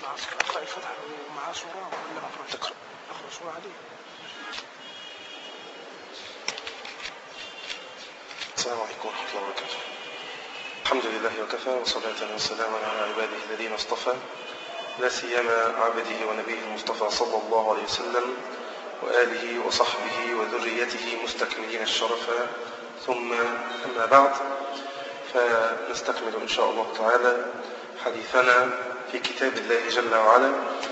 اقرأ الفتحة ومعاه صورة ولا أقرأ تقرأ أقرأ صورة عادية السلام عليكم ورحمة الله وبركاته الحمد لله وكفى وصلاة وسلاما على عباده الذين اصطفى لا سيما عبده ونبيه المصطفى صلى الله عليه وسلم وآله وصحبه وذريته مستكملين الشرف ثم أما بعد فنستكمل إن شاء الله تعالى حديثنا في كتاب الله جل وعلا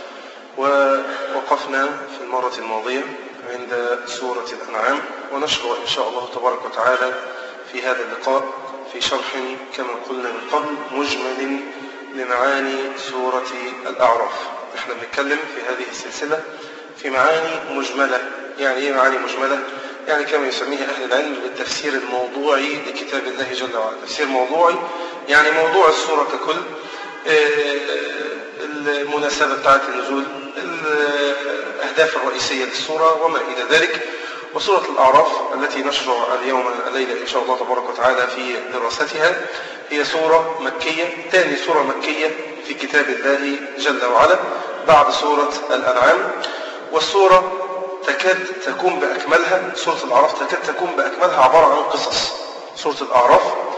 ووقفنا في المرة الماضية عند سورة الأنعام ونشرع إن شاء الله تبارك وتعالى في هذا اللقاء في شرح كما قلنا من قبل مجمل لمعاني سورة الأعراف نحن بنتكلم في هذه السلسلة في معاني مجملة يعني إيه معاني مجملة؟ يعني كما يسميها أهل العلم بالتفسير الموضوعي لكتاب الله جل وعلا تفسير موضوعي يعني موضوع السورة ككل المناسبة بتاعت النزول الأهداف الرئيسية للسورة وما إلى ذلك وسورة الأعراف التي نشرع اليوم الليلة إن شاء الله تبارك وتعالى في دراستها هي سورة مكية ثاني سورة مكية في كتاب الله جل وعلا بعد سورة الأنعام والسورة تكاد تكون بأكملها سورة الأعراف تكاد تكون بأكملها عبارة عن قصص سورة الأعراف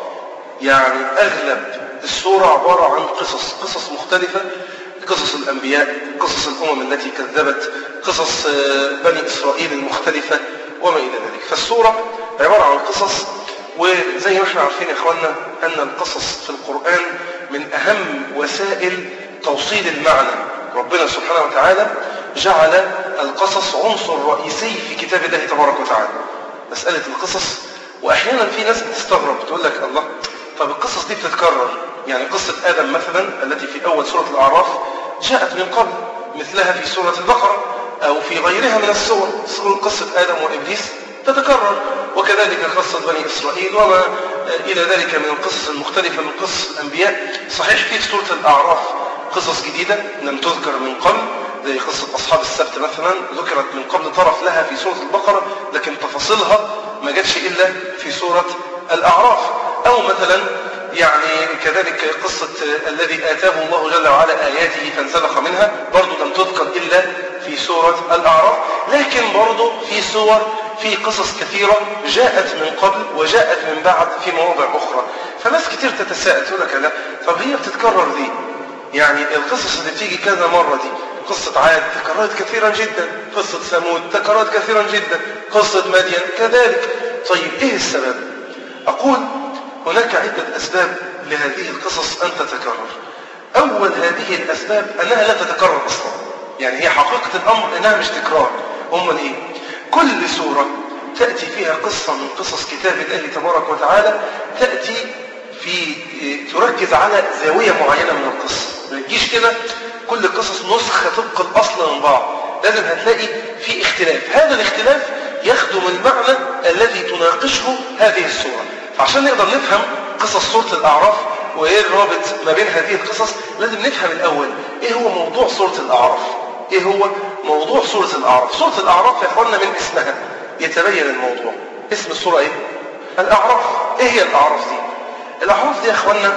يعني أغلب السورة عبارة عن قصص قصص مختلفة قصص الأنبياء قصص الأمم التي كذبت قصص بني إسرائيل المختلفة وما إلى ذلك فالسورة عبارة عن قصص وزي ما احنا عارفين يا إخواننا أن القصص في القرآن من أهم وسائل توصيل المعنى ربنا سبحانه وتعالى جعل القصص عنصر رئيسي في كتاب الله تبارك وتعالى مسألة القصص وأحيانا في ناس بتستغرب تقول لك الله طب القصص دي بتتكرر يعني قصة آدم مثلا التي في أول سورة الأعراف جاءت من قبل مثلها في سورة البقرة أو في غيرها من السور قصة آدم وإبليس تتكرر وكذلك قصة بني إسرائيل وما إلى ذلك من القصص المختلفة من قصص الأنبياء صحيح في سورة الأعراف قصص جديدة لم تذكر من قبل زي قصة أصحاب السبت مثلا ذكرت من قبل طرف لها في سورة البقرة لكن تفاصيلها ما جاتش إلا في سورة الأعراف أو مثلا يعني كذلك قصة الذي آتاه الله جل وعلا آياته فانسلخ منها برضو لم تذكر إلا في سورة الأعراف لكن برضو في سور في قصص كثيرة جاءت من قبل وجاءت من بعد في مواضع أخرى فناس كتير تتساءل تقول لك لا طب هي بتتكرر دي يعني القصص اللي بتيجي كذا مرة دي قصة عاد تكررت كثيرا جدا قصة ثمود تكررت كثيرا جدا قصة مدين كذلك طيب ايه السبب اقول هناك عدة اسباب لهذه القصص ان تتكرر اول هذه الاسباب انها لا تتكرر اصلا يعني هي حقيقة الامر انها مش تكرار هم ايه كل سورة تأتي فيها قصة من قصص كتاب الله تبارك وتعالى تأتي في تركز على زاوية معينة من القصة ما تجيش كده كل القصص نسخة طبق الأصل من بعض لازم هتلاقي في اختلاف هذا الاختلاف يخدم المعنى الذي تناقشه هذه السورة فعشان نقدر نفهم قصص سورة الأعراف وإيه الرابط ما بين هذه القصص لازم نفهم الأول إيه هو موضوع سورة الأعراف إيه هو موضوع سورة الأعراف سورة الأعراف يا إخواننا من اسمها يتبين الموضوع اسم السورة إيه؟ الأعراف إيه هي الأعراف دي؟ الأعراف دي يا إخواننا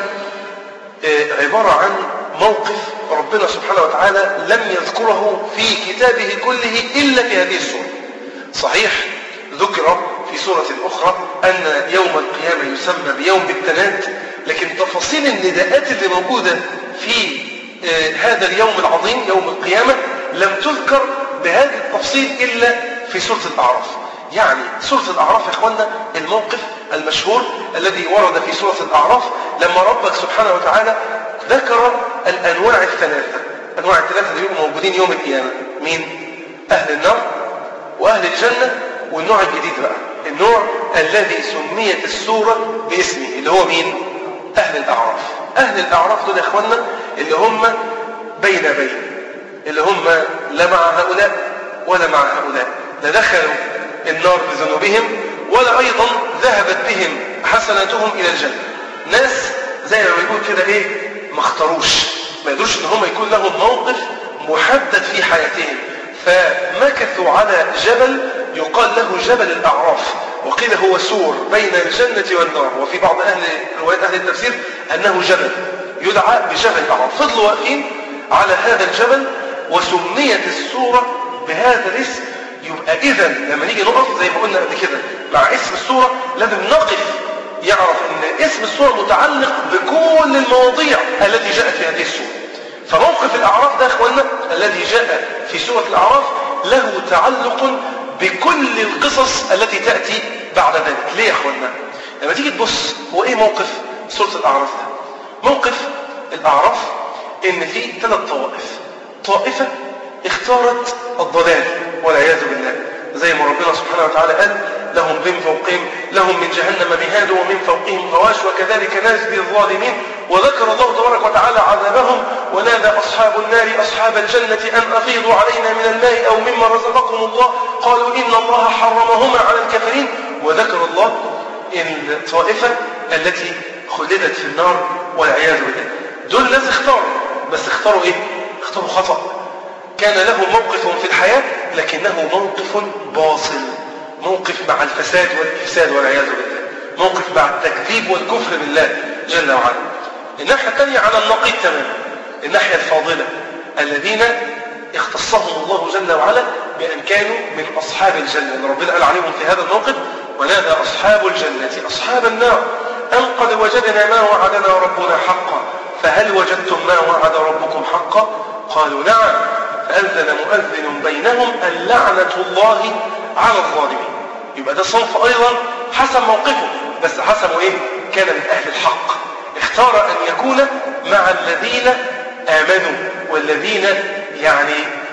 إيه عبارة عن موقف ربنا سبحانه وتعالى لم يذكره في كتابه كله إلا في هذه السورة صحيح ذكر في سورة أخرى أن يوم القيامة يسمى بيوم التناد لكن تفاصيل النداءات اللي موجودة في هذا اليوم العظيم يوم القيامة لم تذكر بهذا التفصيل إلا في سورة الأعراف يعني سورة الأعراف يا إخوانا الموقف المشهور الذي ورد في سورة الأعراف لما ربك سبحانه وتعالى ذكر الأنواع الثلاثة أنواع الثلاثة اللي يبقوا موجودين يوم القيامة مين؟ أهل النار وأهل الجنة والنوع الجديد بقى النوع الذي سميت السورة باسمه اللي هو مين؟ أهل الأعراف أهل الأعراف دول يا إخوانا اللي هم بين بين اللي هم لا مع هؤلاء ولا مع هؤلاء لا دخلوا النار بذنوبهم ولا أيضا ذهبت بهم حسناتهم إلى الجنة ناس زي ما بيقول كده إيه ما اختاروش ما يقدروش ان هم يكون لهم موقف محدد في حياتهم فمكثوا على جبل يقال له جبل الأعراف وقيل هو سور بين الجنة والنار وفي بعض أهل روايات أهل التفسير أنه جبل يدعى بجبل الأعراف فضلوا واقفين على هذا الجبل وسميت السورة بهذا الاسم يبقى إذا لما نيجي نقف زي ما قلنا قبل كده مع اسم السورة لازم نقف يعرف ان اسم السورة متعلق بكل المواضيع التي جاءت في هذه السورة فموقف الأعراف ده يا اخوانا الذي جاء في سورة الأعراف له تعلق بكل القصص التي تأتي بعد ذلك ليه يا اخوانا لما تيجي تبص هو ايه موقف سورة الأعراف ده موقف الأعراف ان في ثلاث طوائف طائفة اختارت الضلال والعياذ بالله زي ما ربنا سبحانه وتعالى قال لهم من فوقهم لهم من جهنم مهاد ومن فوقهم غواش وكذلك نجزي الظالمين وذكر الله تبارك وتعالى عذابهم ونادى أصحاب النار أصحاب الجنة أن أفيضوا علينا من الماء أو مما رزقكم الله قالوا إن الله حرمهما على الكافرين وذكر الله الطائفة التي خلدت في النار والعياذ بالله دول الناس اختاروا بس اختاروا ايه اختاروا خطأ كان له موقف في الحياة لكنه موقف باطل موقف مع الفساد والإفساد والعياذ بالله موقف مع التكذيب والكفر بالله جل وعلا الناحية الثانية على النقيض تماما الناحية الفاضلة الذين اختصهم الله جل وعلا بأن كانوا من أصحاب الجنة اللي ربنا قال عليهم في هذا الموقف ونادى أصحاب الجنة أصحاب النار أن قد وجدنا ما وعدنا ربنا حقا فهل وجدتم ما وعد ربكم حقا قالوا نعم فأذن مؤذن بينهم اللعنة الله على الظالمين يبقى ده صنف أيضا حسب موقفه بس حسب إيه كان من أهل الحق اختار أن يكون مع الذين آمنوا والذين يعني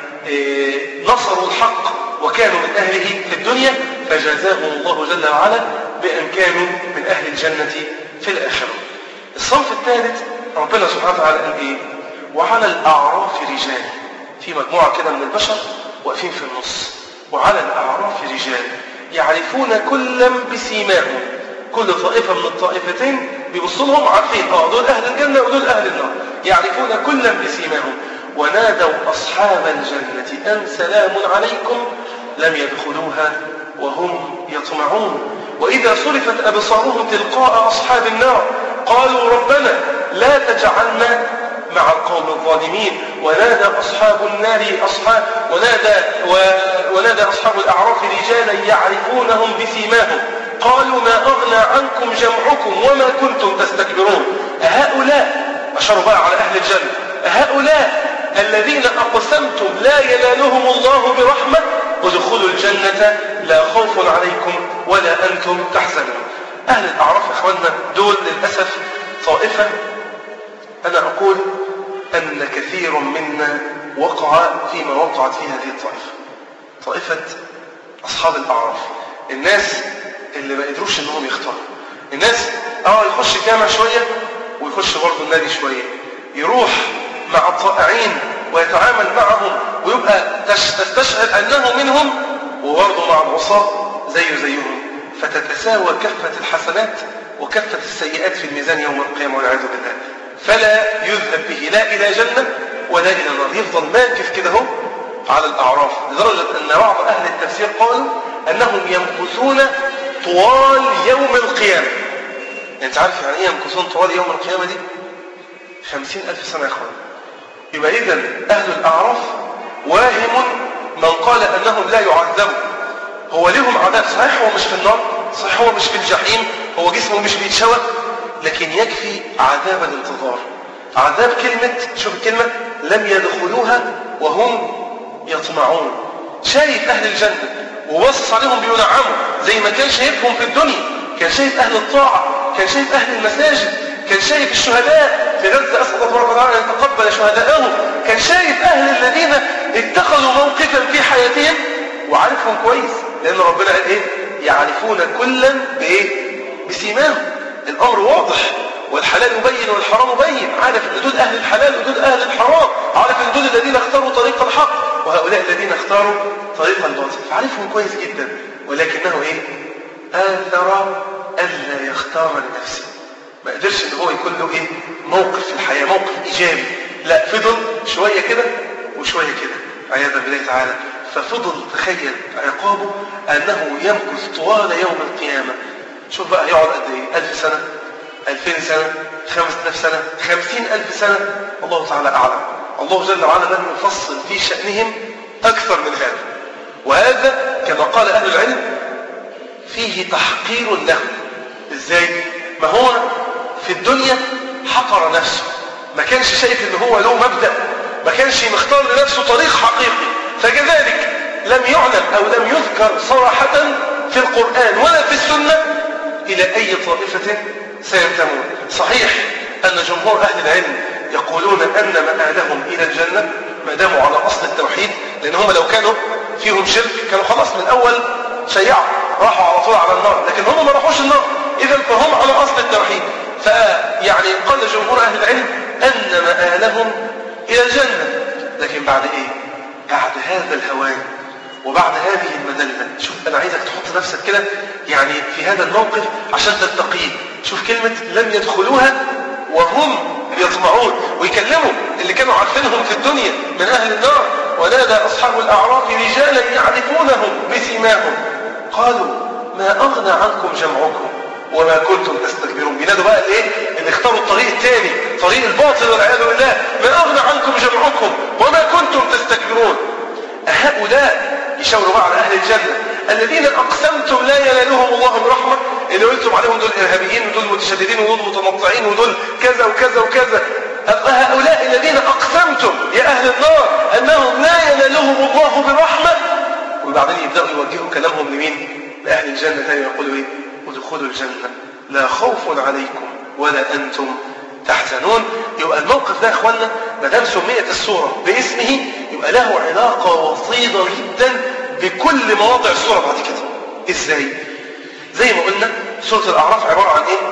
إيه نصروا الحق وكانوا من أهله في الدنيا فجازاهم الله جل وعلا بأن كانوا من أهل الجنة في الآخرة الصنف الثالث ربنا سبحانه وتعالى قال إيه وعلى الأعراف رجال في مجموعة كده من البشر واقفين في النص وعلى الأعراف رجال يعرفون كلا بسيماهم كل طائفة من الطائفتين بيبصوا لهم عارفين اه دول أهل الجنة ودول أهل النار يعرفون كلا بسيماهم ونادوا أصحاب الجنة أن سلام عليكم لم يدخلوها وهم يطمعون وإذا صرفت أبصارهم تلقاء أصحاب النار قالوا ربنا لا تجعلنا مع القوم الظالمين ونادى أصحاب النار أصحاب ونادى و... ونادى أصحاب الأعراف رجالا يعرفونهم بسيماهم قالوا ما أغنى عنكم جمعكم وما كنتم تستكبرون أهؤلاء أشاروا بقى على أهل الجنة أهؤلاء الذين أقسمتم لا ينالهم الله برحمة ادخلوا الجنة لا خوف عليكم ولا أنتم تحزنون أهل الأعراف إخواننا دول للأسف طائفة أنا أقول أن كثير منا وقع فيما وقعت فيه هذه الطائفة طائفة أصحاب الأعراف الناس اللي ما قدروش إنهم يختاروا الناس اه يخش جامع شوية ويخش برضه النادي شوية يروح مع الطائعين ويتعامل معهم ويبقى تستشعر أنه منهم وبرضه مع العصاة زيه زيهم فتتساوى كفة الحسنات وكفة السيئات في الميزان يوم القيامة والعياذ بالله فلا يذهب به لا إلى جنة ولا إلى نار يفضل ماكث كده هو على الأعراف لدرجة أن بعض أهل التفسير قالوا أنهم يمكثون طوال يوم القيامة يعني أنت عارف يعني إيه يمكثون طوال يوم القيامة دي خمسين ألف سنة يا أخوان يبقى إذا أهل الأعراف واهم من قال أنهم لا يعذبوا هو لهم عذاب صحيح هو مش في النار صحيح هو مش في الجحيم هو جسمه مش بيتشوى لكن يكفي عذاب الانتظار عذاب كلمة شوف الكلمة لم يدخلوها وهم يطمعون شايف أهل الجنة وبصص عليهم بينعموا زي ما كان شايفهم في الدنيا كان شايف أهل الطاعة كان شايف أهل المساجد كان شايف الشهداء في غزة أسأل الله تبارك وتعالى أن يتقبل شهداءهم كان شايف أهل الذين اتخذوا موقفا في حياتهم وعارفهم كويس لأن ربنا قال إيه يعرفون كلا بإيه بسيماهم الأمر واضح والحلال يبين والحرام يبين عارف ان دول اهل الحلال ودول اهل الحرام عارف ان دول الذين اختاروا طريق الحق وهؤلاء الذين اختاروا طريق الباطل فعارفهم كويس جدا ولكنه ايه آثر ألا يختار لنفسه ما قدرش ان هو يكون له ايه موقف في الحياة موقف ايجابي لا فضل شوية كده وشوية كده عياذا بالله تعالى ففضل تخيل عقابه انه يمكث طوال يوم القيامة شوف بقى يقعد قد ايه ألف سنة ألفين سنة خمسة ألف سنة خمسين ألف سنة الله تعالى أعلم الله جل وعلا لم يفصل في شأنهم أكثر من هذا وهذا كما قال أهل العلم فيه تحقير له إزاي؟ ما هو في الدنيا حقر نفسه ما كانش شايف ان هو له مبدأ ما كانش مختار لنفسه طريق حقيقي فكذلك لم يعلم أو لم يذكر صراحة في القرآن ولا في السنة إلى أي طائفة سينتمون صحيح أن جمهور أهل العلم يقولون أن مآلهم إلى الجنة ما داموا على أصل التوحيد لأن هم لو كانوا فيهم شرك كانوا خلاص من أول شيعوا راحوا على طول على النار لكن هم ما راحوش النار إذا فهم على أصل التوحيد فيعني قال جمهور أهل العلم أن مآلهم إلى الجنة لكن بعد إيه؟ بعد هذا الهوان وبعد هذه المذلة شوف أنا عايزك تحط نفسك كده يعني في هذا الموقف عشان تتقيه شوف كلمة لم يدخلوها وهم يطمعون ويكلموا اللي كانوا عارفينهم في الدنيا من أهل النار ونادى أصحاب الأعراف رجالا يعرفونهم بسيماهم قالوا ما أغنى عنكم جمعكم وما كنتم تستكبرون بينادوا بقى الايه اللي اختاروا الطريق الثاني طريق الباطل والعياذ بالله ما اغنى عنكم جمعكم وما كنتم تستكبرون هؤلاء يشاوروا بقى على اهل الجنه الذين اقسمتم لا ينالهم الله برحمه اللي قلتم عليهم دول ارهابيين ودول متشددين ودول متنطعين ودول كذا وكذا وكذا هؤلاء الذين اقسمتم يا اهل النار انهم لا ينالهم الله برحمه وبعدين يبداوا يوجهوا كلامهم لمين؟ لاهل الجنه ثاني يقولوا ايه؟ ادخلوا الجنة لا خوف عليكم ولا أنتم تحزنون يبقى الموقف ده يا اخوانا ما دام سميت السورة باسمه يبقى له علاقة وطيدة جدا بكل مواضع السورة بعد كده ازاي؟ زي ما قلنا سورة الأعراف عبارة عن ايه؟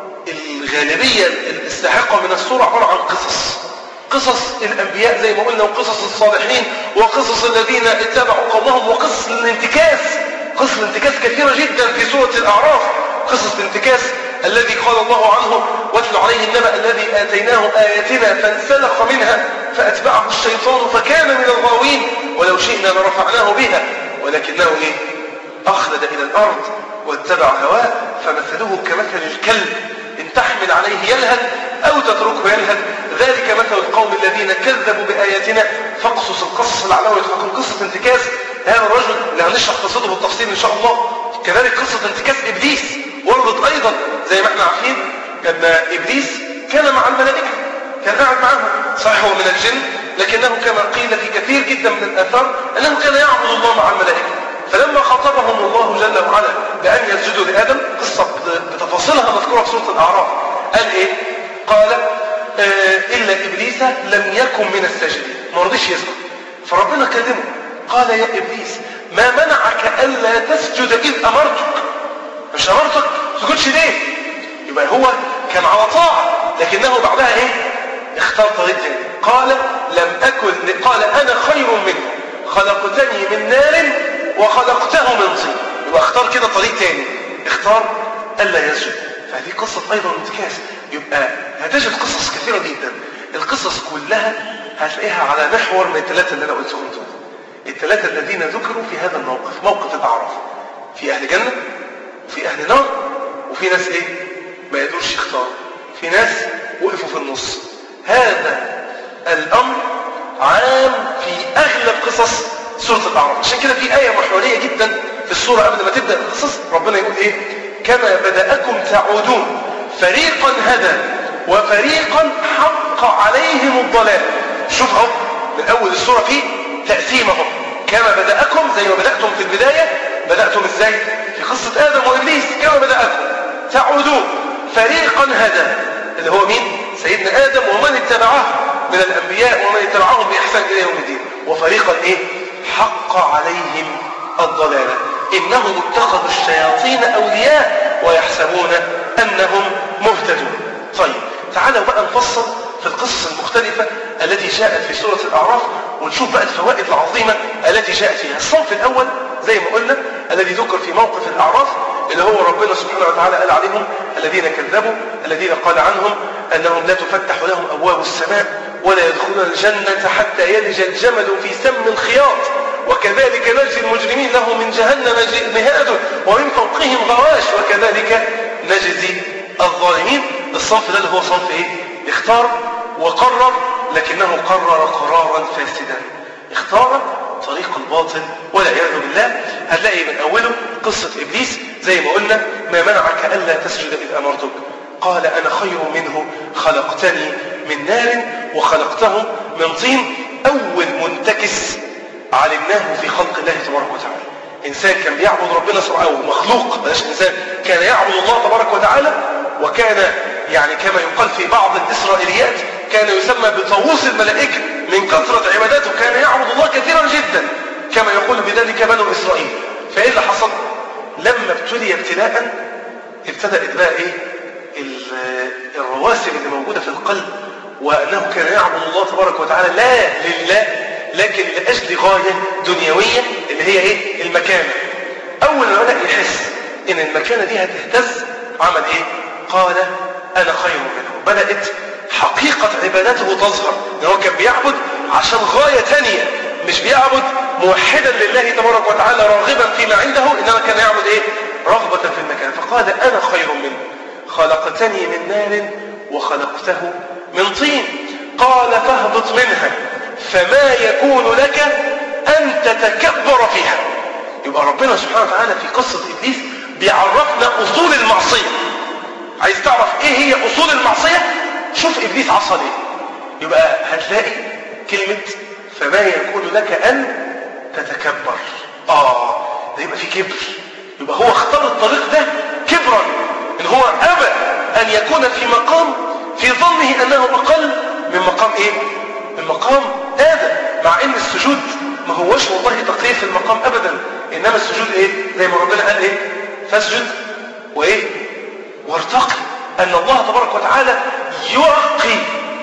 الغالبية المستحقة من السورة عبارة عن قصص قصص الأنبياء زي ما قلنا وقصص الصالحين وقصص الذين اتبعوا قومهم وقصص الانتكاس قصص الانتكاس كثيرة جدا في سورة الأعراف قصص الانتكاس الذي قال الله عنه واتل عليه النبأ الذي آتيناه آياتنا فانسلخ منها فأتبعه الشيطان فكان من الغاوين ولو شئنا لرفعناه بها ولكنه إيه؟ أخلد إلى الأرض واتبع هواه فمثله كمثل الكلب إن تحمل عليه يلهث أو تتركه يلهث ذلك مثل القوم الذين كذبوا بآياتنا فاقصص القصص لعلهم يتفقون قصة انتكاس هذا الرجل اللي هنشرح قصته بالتفصيل إن شاء الله كذلك قصة انتكاس إبليس وردت أيضا زي ما احنا عارفين أن إبليس كان مع الملائكة كان قاعد معهم صحيح هو من الجن لكنه كما قيل في كثير جدا من الآثار أنه كان يعبد الله مع الملائكة فلما خاطبهم الله جل وعلا بأن يسجدوا لآدم قصة بتفاصيلها مذكورة في سورة الأعراف قال إيه؟ قال آه إلا إبليس لم يكن من الساجدين ما رضيش يسجد فربنا كلمه قال يا إبليس ما منعك ألا تسجد إذ أمرتك مش أمرتك تسجدش ليه يبقى هو كان على طاعة لكنه بعدها إيه اختار طريق تاني قال لم أكن قال أنا خير منه خلقتني من نار وخلقته من طين يبقى اختار كده طريق تاني اختار ألا يسجد فهذه قصة أيضا انتكاس يبقى هتجد قصص كثيرة جدا القصص كلها هتلاقيها على محور من الثلاثة اللي أنا قلتهم دول الثلاثة الذين ذكروا في هذا الموقف موقف الأعراف في أهل جنة وفي أهل نار وفي ناس إيه ما يقدرش يختار في ناس وقفوا في النص هذا الأمر عام في أغلب قصص سورة الأعراف عشان كده في آية محورية جدا في السورة قبل ما تبدأ القصص ربنا يقول إيه كما بدأكم تعودون فريقا هدى وفريقا حق عليهم الضلال شوف اهو من أول السورة فيه تقسيم اهو كما بدأكم زي ما بدأتم في البداية بدأتم ازاي في قصة آدم وإبليس كما بدأكم تعودون فريقا هدى اللي هو مين سيدنا آدم ومن اتبعه من الأنبياء ومن اتبعهم بإحسان إلى يوم الدين وفريقا إيه حق عليهم الضلالة إنهم اتخذوا الشياطين أولياء ويحسبون أنهم مهتدون طيب تعالوا بقى نفصل في القصص المختلفة التي جاءت في سورة الأعراف ونشوف بقى الفوائد العظيمة التي جاءت فيها الصنف الأول زي ما قلنا الذي ذكر في موقف الأعراف اللي هو ربنا سبحانه وتعالى قال عليهم الذين كذبوا الذين قال عنهم أنهم لا تفتح لهم أبواب السماء ولا يدخلون الجنة حتى يلج الجمل في سم الخياط وكذلك نجزي المجرمين له من جهنم مهاد ومن فوقهم غواش وكذلك نجزي الظالمين الصنف ده اللي هو صنف ايه اختار وقرر لكنه قرر قرارا فاسدا اختار طريق الباطل والعياذ بالله هنلاقي من اوله قصة ابليس زي ما قلنا ما منعك الا تسجد اذ امرتك قال انا خير منه خلقتني من نار وخلقته من طين اول منتكس علمناه في خلق الله تبارك وتعالى انسان كان بيعبد ربنا سبحانه او مخلوق بلاش انسان كان يعبد الله تبارك وتعالى وكان يعني كما يقال في بعض الاسرائيليات كان يسمى بطاووس الملائكه من كثره عباداته كان يعبد الله كثيرا جدا كما يقول بذلك بنو اسرائيل فايه اللي حصل لما ابتلي ابتلاء ابتدات بقى ايه الرواسب اللي موجوده في القلب وانه كان يعبد الله تبارك وتعالى لا لله لكن لاجل غايه دنيويه اللي هي ايه المكانه اول ما بدا يحس ان المكانه دي هتهتز عمل ايه قال انا خير منه بدات حقيقه عبادته تظهر ان هو كان بيعبد عشان غايه ثانيه مش بيعبد موحدا لله تبارك وتعالى راغبا فيما عنده انما كان يعبد ايه رغبه في المكان فقال انا خير منه خلقتني من نار وخلقته من طين قال فاهبط منها فما يكون لك أن تتكبر فيها يبقى ربنا سبحانه وتعالى في قصة إبليس بيعرفنا أصول المعصية عايز تعرف إيه هي أصول المعصية شوف إبليس عصى ليه يبقى هتلاقي كلمة فما يكون لك أن تتكبر آه ده يبقى في كبر يبقى هو اختار الطريق ده كبرا إن هو أبى أن يكون في مقام في ظنه أنه أقل من مقام إيه من مقام آدم مع ان السجود ما هوش والله تقليل في المقام ابدا انما السجود ايه زي ما ربنا قال ايه فاسجد وايه وارتقي ان الله تبارك وتعالى يرقي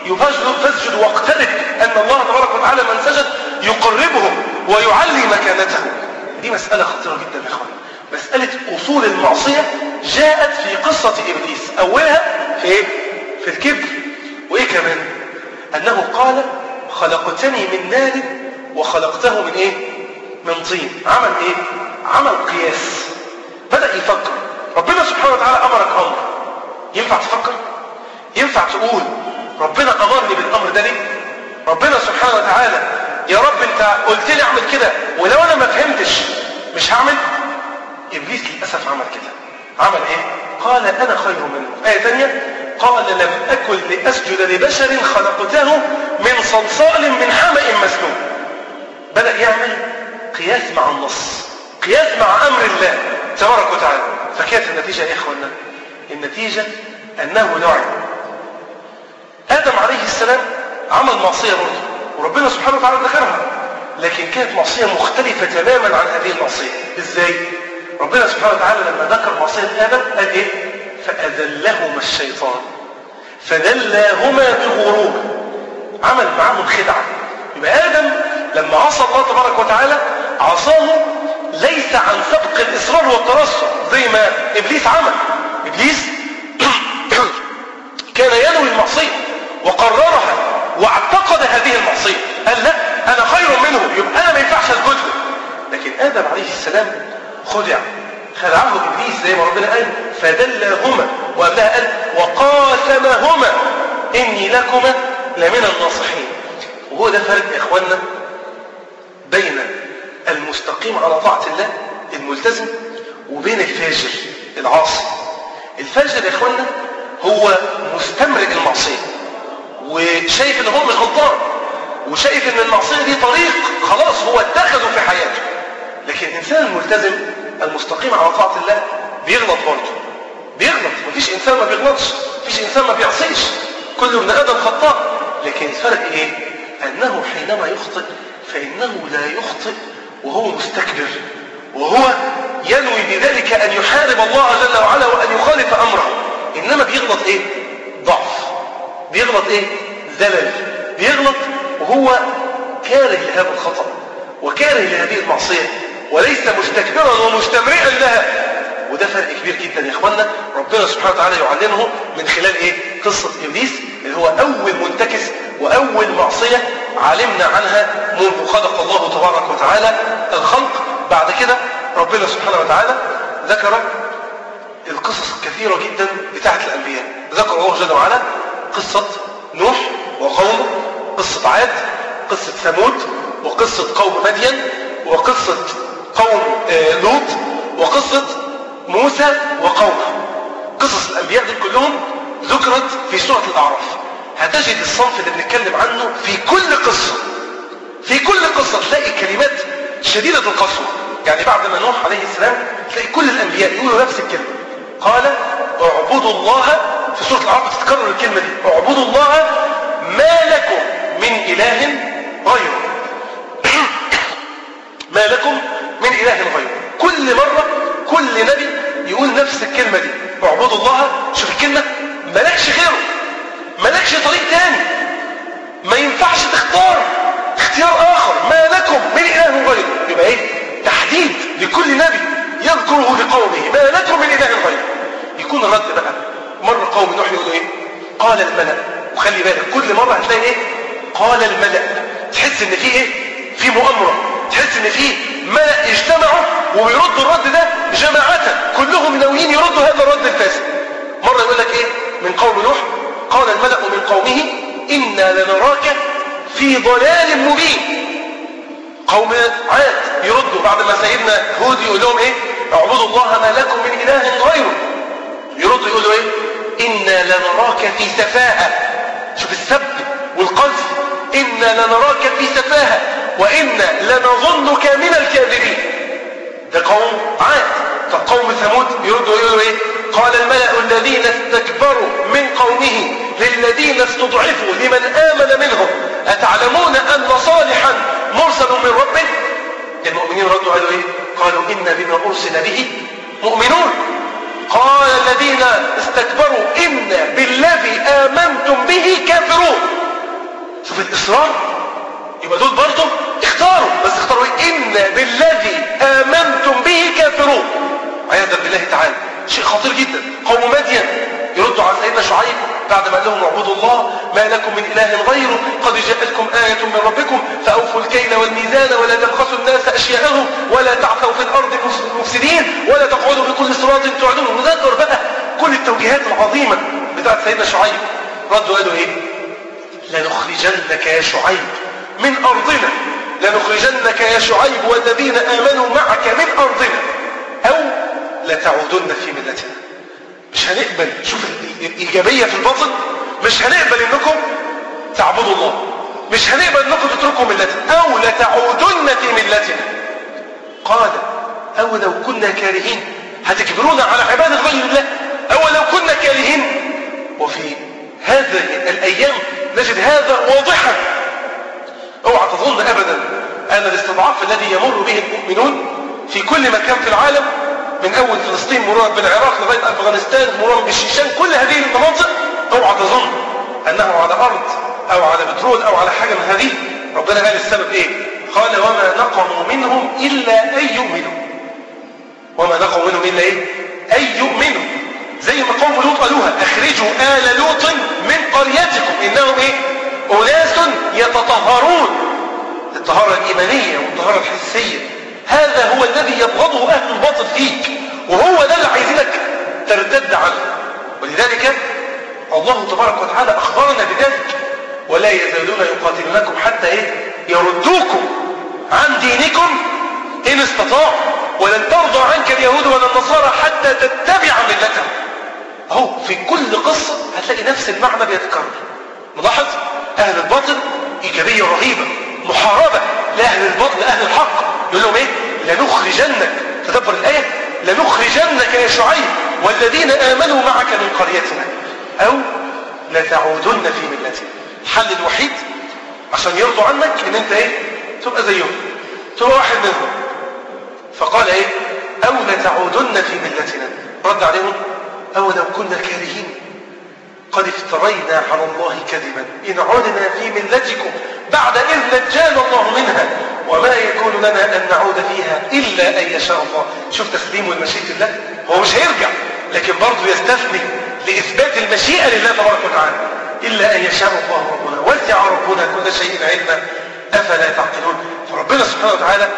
فاسجد واقترب ان الله تبارك وتعالى من سجد يقربه ويعلي مكانته دي مسألة خطيرة جدا يا اخوان مسألة اصول المعصية جاءت في قصة ابليس اولها في ايه في الكبر وايه كمان انه قال خلقتني من نار وخلقته من ايه من طين عمل ايه عمل قياس بدأ يفكر ربنا سبحانه وتعالى امرك امر ينفع تفكر ينفع تقول ربنا امرني بالامر ده ليه ربنا سبحانه وتعالى يا رب انت قلت لي اعمل كده ولو انا ما فهمتش مش هعمل ابليس للاسف عمل كده عمل ايه قال انا خير منه ايه ثانيه قال لم أكن لأسجد لبشر خلقته من صلصال من حمأ مسنون بدأ يعمل قياس مع النص قياس مع أمر الله تبارك وتعالى فكانت النتيجة يا إخوانا النتيجة أنه لعن آدم عليه السلام عمل معصية برضه وربنا سبحانه وتعالى ذكرها لكن كانت معصية مختلفة تماما عن هذه المعصية إزاي؟ ربنا سبحانه وتعالى لما ذكر معصية آدم قال إيه؟ فأذلهما الشيطان فدلاهما بغرور عمل معاهم خدعة يبقى آدم لما عصى الله تبارك وتعالى عصاه ليس عن سبق الإصرار والترصد زي ما إبليس عمل إبليس كان ينوي المعصية وقررها واعتقد هذه المعصية قال لا أنا خير منه يبقى أنا ما ينفعش أسجد له لكن آدم عليه السلام خدع خدعه إبليس زي ما ربنا قال فدلهما وقبلها قال وقاسمهما إني لكما لمن الناصحين وهو ده فرق يا إخواننا بين المستقيم على طاعة الله الملتزم وبين الفاجر العاصي الفاجر يا إخواننا هو مستمرئ المعصية وشايف ان هو مش غلطان وشايف ان المعصية دي طريق خلاص هو اتخذه في حياته لكن الإنسان الملتزم المستقيم على طاعة الله بيغلط برضه بيغلط مفيش إنسان ما بيغلطش مفيش إنسان ما بيعصيش كل ابن آدم خطاء لكن الفرق إيه؟ أنه حينما يخطئ فإنه لا يخطئ وهو مستكبر وهو ينوي بذلك أن يحارب الله جل وعلا وأن يخالف أمره إنما بيغلط إيه؟ ضعف بيغلط إيه؟ زلل بيغلط وهو كاره لهذا الخطأ وكاره لهذه المعصية وليس مستكبرا ومستمرئا لها وده فرق كبير جدا يا اخوانا ربنا سبحانه وتعالى يعلمه من خلال ايه قصة ابليس اللي هو اول منتكس واول معصية علمنا عنها منذ خلق الله تبارك وتعالى الخلق بعد كده ربنا سبحانه وتعالى ذكر القصص الكثيرة جدا بتاعت الانبياء ذكر الله جل وعلا قصة نوح وقومه قصة عاد قصة ثمود وقصة قوم مدين وقصة قوم آه، لوط وقصة موسى وقومه قصص الأنبياء دي كلهم ذكرت في سورة الأعراف هتجد الصنف اللي بنتكلم عنه في كل قصة في كل قصة تلاقي كلمات شديدة القسوة يعني بعد ما نوح عليه السلام تلاقي كل الأنبياء يقولوا نفس الكلمة قال اعبدوا الله في سورة الأعراف تتكرر الكلمة دي اعبدوا الله ما لكم من إله غيره ما لكم من إله غيره كل مرة كل نبي يقول نفس الكلمة دي اعبدوا الله شوف الكلمة ملكش غيره ملكش طريق تاني ما ينفعش تختار اختيار آخر ما لكم من إله غيره يبقى ايه تحديد لكل نبي يذكره لقومه ما لكم من إله غيره يكون الرد بقى مرة قوم نوح يقولوا ايه قال الملأ وخلي بالك كل مرة هتلاقي ايه قال الملأ تحس ان في ايه في مؤامرة تحس ان في ملأ اجتمعوا ويردوا الرد ده جماعة كلهم ناويين يردوا هذا الرد الفاسد مرة يقول لك ايه من قوم نوح قال الملأ من قومه إنا لنراك في ضلال مبين قوم عاد يردوا بعد ما سيدنا هود يقول لهم ايه اعبدوا الله ما لكم من اله غيره يردوا يقولوا ايه انا لنراك في سفاهة شوف السب والقذف انا لنراك في سفاهة وانا لنظنك من الكاذبين ده قوم عاد طب قوم ثمود يردوا يقولوا ايه قال الملأ الذين استكبروا من قومه للذين استضعفوا لمن آمن منهم أتعلمون أن صالحا مرسل من ربه المؤمنين ردوا قالوا ايه قالوا إنا بما أرسل به مؤمنون قال الذين استكبروا إنا بالذي آمنتم به كافرون شوف الإصرار يبقى دول برضه اختاروا بس اختاروا ايه إنا بالذي آمنتم به كافرون عياذا بالله تعالى شيء خطير جدا قوم مدين يردوا على سيدنا شعيب بعد ما قال لهم اعبدوا الله ما لكم من اله غيره قد جاءتكم آية من ربكم فأوفوا الكيل والميزان ولا تبخسوا الناس أشياءهم ولا تعثوا في الأرض مفسدين ولا تقعدوا في كل صراط تعدون وذكر بقى كل التوجيهات العظيمة بتاعت سيدنا شعيب ردوا قالوا ايه لنخرجنك يا شعيب من أرضنا لنخرجنك يا شعيب والذين آمنوا معك من أرضنا أو لتعودن في ملتنا مش هنقبل شوف الإيجابية في الباطن مش هنقبل انكم تعبدوا الله مش هنقبل انكم تتركوا ملتنا او لتعودن في ملتنا قال او لو كنا كارهين هتجبرونا على عبادة غير الله او لو كنا كارهين وفي هذه الايام نجد هذا واضحا اوعى تظن ابدا ان الاستضعاف الذي يمر به المؤمنون في كل مكان في العالم من اول فلسطين مرورا بالعراق لغايه افغانستان مرورا بالشيشان كل هذه المناطق اوعى تظن انه على ارض او على بترول او على حاجه من هذه ربنا قال السبب ايه قال وما نقموا منهم الا ان يؤمنوا وما نقموا منهم الا ايه ان يؤمنوا زي ما قوم لوط قالوها اخرجوا ال لوط من قريتكم انهم ايه اناس يتطهرون الطهاره الايمانيه والطهاره الحسيه هذا هو الذي يبغضه أهل الباطل فيك وهو ده اللي عايزينك ترتد عنه ولذلك الله تبارك وتعالى أخبرنا بذلك ولا يزالون يقاتلونكم حتى إيه يردوكم عن دينكم إن استطاعوا ولن ترضى عنك اليهود ولا النصارى حتى تتبع ملتهم أهو في كل قصة هتلاقي نفس المعنى بيتكرر ملاحظ أهل الباطل إيجابية رهيبة محاربة لأهل الباطل لأهل الحق يقول لهم ايه لنخرجنك تدبر الآية لنخرجنك يا شعيب والذين آمنوا معك من قريتنا أو لتعودن في ملتنا الحل الوحيد عشان يرضوا عنك ان انت ايه تبقى زيهم تبقى واحد منهم فقال ايه او لتعودن في ملتنا رد عليهم او لو كنا كارهين قد افترينا على الله كذبا إن عدنا في ملتكم بعد إذ نجانا الله منها وما يكون لنا أن نعود فيها إلا أن يشاء الله شوف تسليم المشيئة الله هو مش هيرجع لكن برضه يستثني لإثبات المشيئة لله تبارك وتعالى إلا أن يشاء الله ربنا وسع ربنا كل شيء علما أفلا تعقلون فربنا سبحانه وتعالى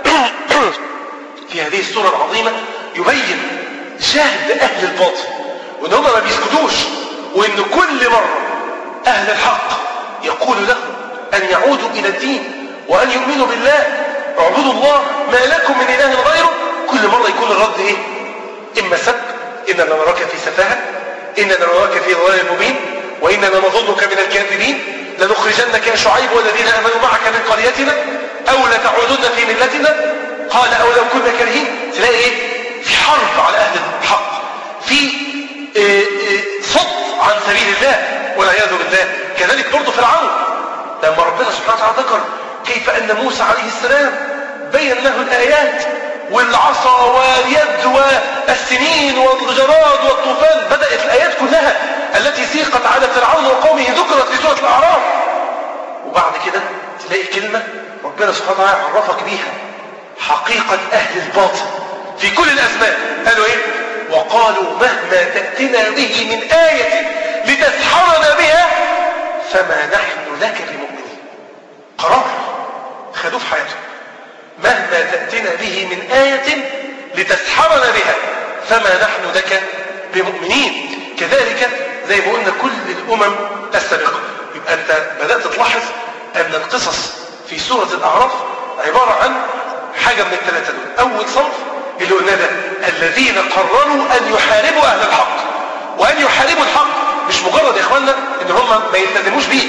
في هذه السورة العظيمة يبين جهد أهل الباطل وإن هم ما بيسكتوش وإن كل مرة أهل الحق يقول لهم أن يعودوا إلى الدين وأن يؤمنوا بالله اعبدوا الله ما لكم من إله غيره كل مرة يكون الرد إيه إما سب إننا نراك في سفاهة إننا نراك في ضلال مبين وإننا نظنك من الكاذبين لنخرجنك يا شعيب والذين آمنوا معك من قريتنا أو لتعودن في ملتنا قال أو لو كنا كارهين تلاقي إيه في حرب على أهل الحق في إيه إيه صد عن سبيل الله والعياذ بالله كذلك برضه فرعون لما ربنا سبحانه وتعالى ذكر كيف أن موسى عليه السلام بين له الآيات والعصا واليد والسنين والجراد والطوفان بدأت الآيات كلها التي سيقت على فرعون وقومه ذكرت في سورة الأعراف وبعد كده تلاقي كلمة ربنا سبحانه وتعالى عرفك بيها حقيقة أهل الباطل في كل الأزمان قالوا إيه وقالوا مهما تأتنا به من آية لتسحرنا بها فما نحن لك بمؤمنين قرار خدوه في حياتهم مهما تأتنا به من آية لتسحرنا بها فما نحن لك بمؤمنين كذلك زي ما قلنا كل الأمم السابقة يبقى أنت بدأت تلاحظ أن القصص في سورة الأعراف عبارة عن حاجة من الثلاثة دول أول صنف اللي قلنا ده الذين قرروا أن يحاربوا أهل الحق وأن يحاربوا الحق مش مجرد يا إخواننا إن هم ما يلتزموش بيه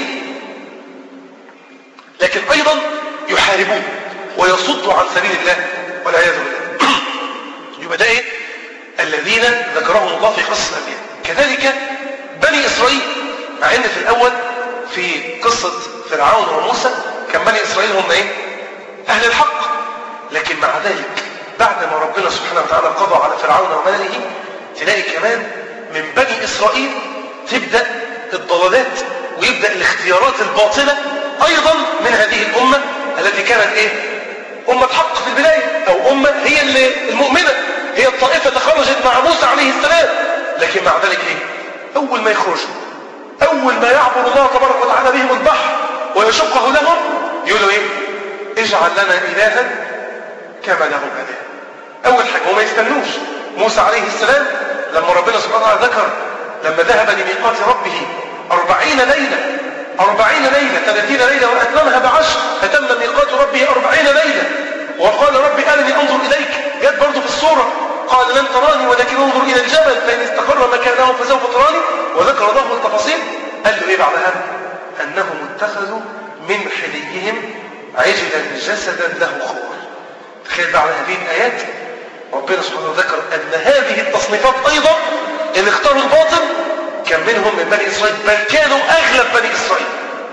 لكن أيضا يحاربوه ويصدوا عن سبيل الله والعياذ بالله يبقى ده ايه الذين ذكرهم الله في قصة الأنبياء كذلك بني إسرائيل مع ان في الأول في قصة فرعون وموسى كان بني إسرائيل هم ايه أهل الحق لكن مع ذلك بعد ما ربنا سبحانه وتعالى قضى على فرعون وماله تلاقي كمان من بني إسرائيل تبدأ الضلالات ويبدأ الاختيارات الباطلة أيضا من هذه الأمة التي كانت ايه أمة حق في البداية أو أمة هي اللي المؤمنة هي الطائفة اللي خرجت مع موسى عليه السلام لكن مع ذلك ايه أول ما يخرجوا أول ما يعبر الله تبارك وتعالى بهم البحر ويشقه لهم يقولوا ايه اجعل لنا إلها كما لهم إله أول حاجة وما يستنوش موسى عليه السلام لما ربنا سبحانه وتعالى ذكر لما ذهب لميقات ربه أربعين ليلة أربعين ليلة ثلاثين ليلة وأتممها بعشر فتم ميقات ربه أربعين ليلة وقال رب أرني أنظر إليك جت برضه في الصورة قال لن تراني ولكن انظر إلى الجبل فإن استقر مكانه فسوف تراني وذكر له التفاصيل قال له إيه بعدها أنهم اتخذوا من حليهم عجلا جسدا له خوار تخيل بعد هذه الآيات ربنا سبحانه ذكر أن هذه التصنيفات أيضا اللي اختاروا الباطل كان منهم من بني إسرائيل بل كانوا أغلب بني إسرائيل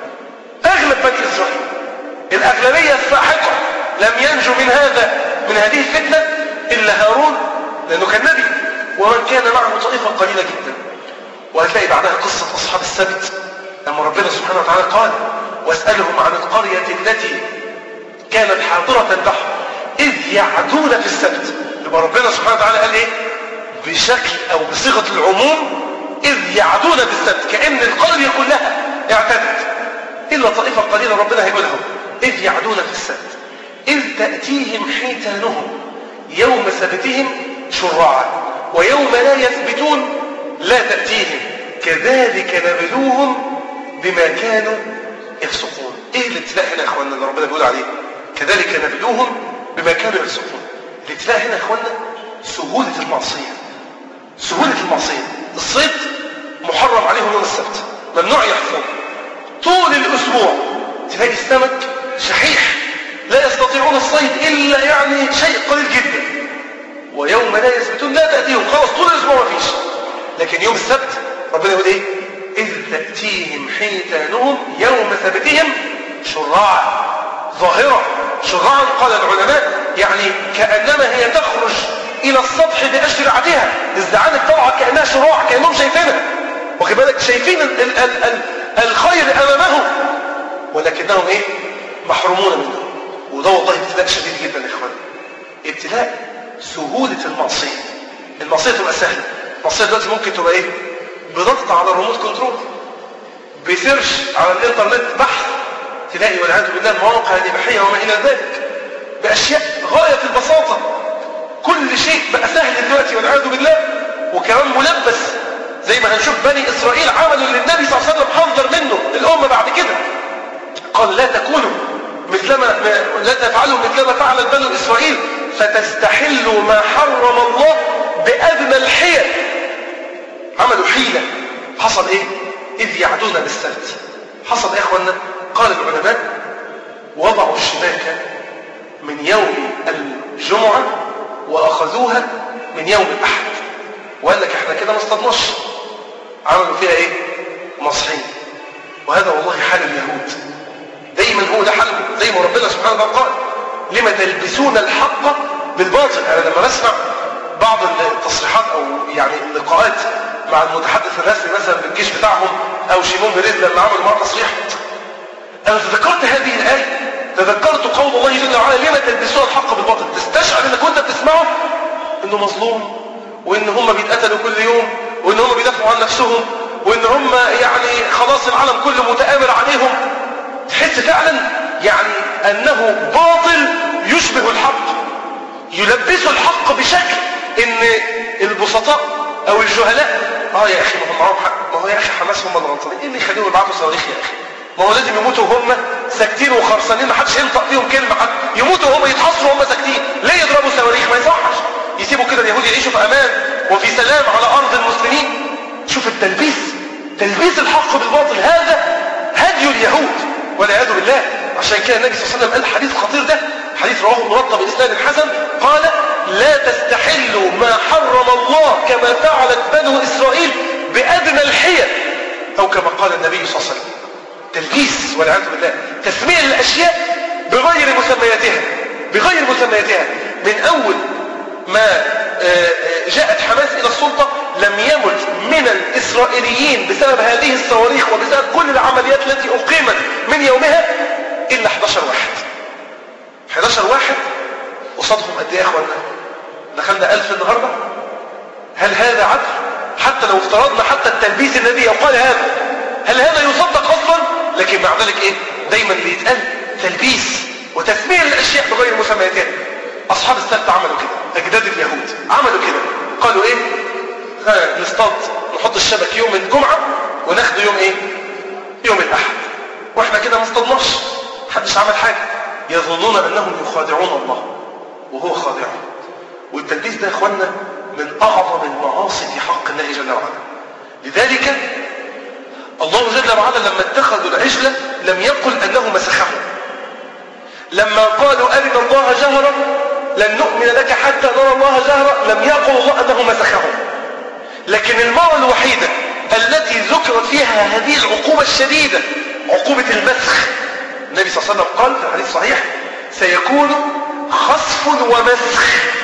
أغلب بني إسرائيل الأغلبية الساحقة لم ينجو من هذا من هذه الفتنة إلا هارون لأنه كان نبي ومن كان معه طائفة قليلة جدا وهتلاقي بعدها قصة أصحاب السبت لما ربنا سبحانه وتعالى قال واسألهم عن القرية التي كانت حاضرة البحر إذ يعدون في السبت يبقى ربنا سبحانه وتعالى قال إيه بشكل أو بصيغة العموم إذ يعدون في السبت كأن القرية كلها اعتدت إلا طائفة قليلة ربنا هيقولها إذ يعدون في السبت إذ تأتيهم حيتانهم يوم سبتهم شرعا ويوم لا يثبتون لا تأتيهم كذلك نبلوهم بما كانوا يفسقون ايه الابتلاء هنا يا اخواننا اللي ربنا بيقول عليه كذلك نبلوهم بما كانوا يفسقون الابتلاء هنا يا اخواننا سهولة المعصية سهولة المعصية الصيد محرم عليهم يوم السبت ممنوع يحفظون طول الاسبوع تلاقي السمك شحيح لا يستطيعون الصيد الا يعني شيء قليل جدا ويوم لا يثبتون لا تأتيهم خلاص طول الاسبوع ما فيش لكن يوم السبت ربنا يقول ايه إذ تأتيهم حيتانهم يوم سبتهم شراعا ظاهرة شراعا قال العلماء يعني كأنما هي تخرج إلى السطح بأشرعتها الزعانف طالعة كأنها شراع كأنهم شايفينها واخد بالك شايفين ال ال ال ال الخير أمامهم ولكنهم إيه محرومون منه وده والله ابتلاء شديد جدا يا إخوان ابتلاء سهولة المعصية المعصية تبقى سهلة المعصية دلوقتي ممكن تبقى إيه بضغط على الريموت كنترول بسيرش على الانترنت بحث تلاقي والعياذ بالله المواقع الإباحية وما إلى ذلك بأشياء غاية في البساطة كل شيء بقى سهل دلوقتي والعياذ بالله وكمان ملبس زي ما هنشوف بني إسرائيل عملوا للنبي صلى الله عليه وسلم حذر منه الأمة بعد كده قال لا فتستحلوا ما حرم الله بأدنى الحيل عملوا حيلة حصل ايه إذ يعدون بالسبت حصل ايه يا اخوانا قال العلماء وضعوا الشباك من يوم الجمعة وأخذوها من يوم الأحد وقال لك احنا كده ما اصطدناش عملوا فيها ايه مصحين وهذا والله حال اليهود دايما هو ده حالهم زي ما ربنا سبحانه وتعالى قال لما تلبسون الحق بالباطل انا لما بسمع بعض التصريحات او يعني اللقاءات مع المتحدث الرسمي مثلا بالجيش بتاعهم او شيمون بيريز لما عمل معاه تصريح انا تذكرت هذه الايه تذكرت قول الله جل وعلا لما تلبسون الحق بالباطل تستشعر انك وانت بتسمعه انه مظلوم وان هم بيتقتلوا كل يوم وان هم بيدافعوا عن نفسهم وان هم يعني خلاص العالم كله متآمر عليهم تحس فعلا يعني انه باطل يشبه الحق يلبسوا الحق بشكل ان البسطاء او الجهلاء اه يا اخي ما هم معاهم حق ما هو يا اخي حماس هم اللي غلطانين ايه اللي يخليهم يبعتوا صواريخ يا اخي ما هو لازم يموتوا وهم ساكتين وخرسانين ما حدش ينطق فيهم كلمه حد يموتوا وهم يتحصروا وهم ساكتين ليه يضربوا صواريخ ما يصحش يسيبوا كده اليهود يعيشوا في امان وفي سلام على ارض المسلمين شوف التلبيس تلبيس الحق بالباطل هذا هدي اليهود والعياذ بالله عشان كده النبي صلى الله عليه وسلم قال الحديث الخطير ده حديث رواه الموطا باسناد حسن قال لا تستحلوا ما حرم الله كما فعلت بنو اسرائيل بادنى الحيل او كما قال النبي صلى الله عليه وسلم تلبيس والعياذ بالله تسمية الاشياء بغير مسمياتها بغير مسمياتها من اول ما جاءت حماس الى السلطه لم يمت من الاسرائيليين بسبب هذه الصواريخ وبسبب كل العمليات التي اقيمت من يومها الا 11 واحد 11 واحد قصادهم قد ايه يا اخوانا دخلنا 1000 النهارده هل هذا عدل حتى لو افترضنا حتى التلبيس الذي يقال هذا هل هذا يصدق اصلا لكن مع ذلك ايه دايما بيتقال تلبيس وتسمية الاشياء بغير مسمياتها اصحاب السبت عملوا كده اجداد اليهود عملوا كده قالوا ايه ها نصطاد نحط الشبك يوم الجمعة وناخده يوم ايه يوم الاحد واحنا كده ما اصطدناش محدش عمل حاجة يظنون انهم يخادعون الله وهو خادعهم والتلبيس ده يا اخوانا من اعظم المعاصي في حق الله جل وعلا لذلك الله جل وعلا لما اتخذوا العجلة لم يقل انه مسخهم لما قالوا ارنا الله جهرا لن نؤمن لك حتى نرى الله جهرا لم يقل الله انه مسخهم لكن المرة الوحيدة التي ذكرت فيها هذه العقوبة الشديدة عقوبة المسخ النبي صلى الله عليه وسلم قال في الحديث الصحيح سيكون خصف ومسخ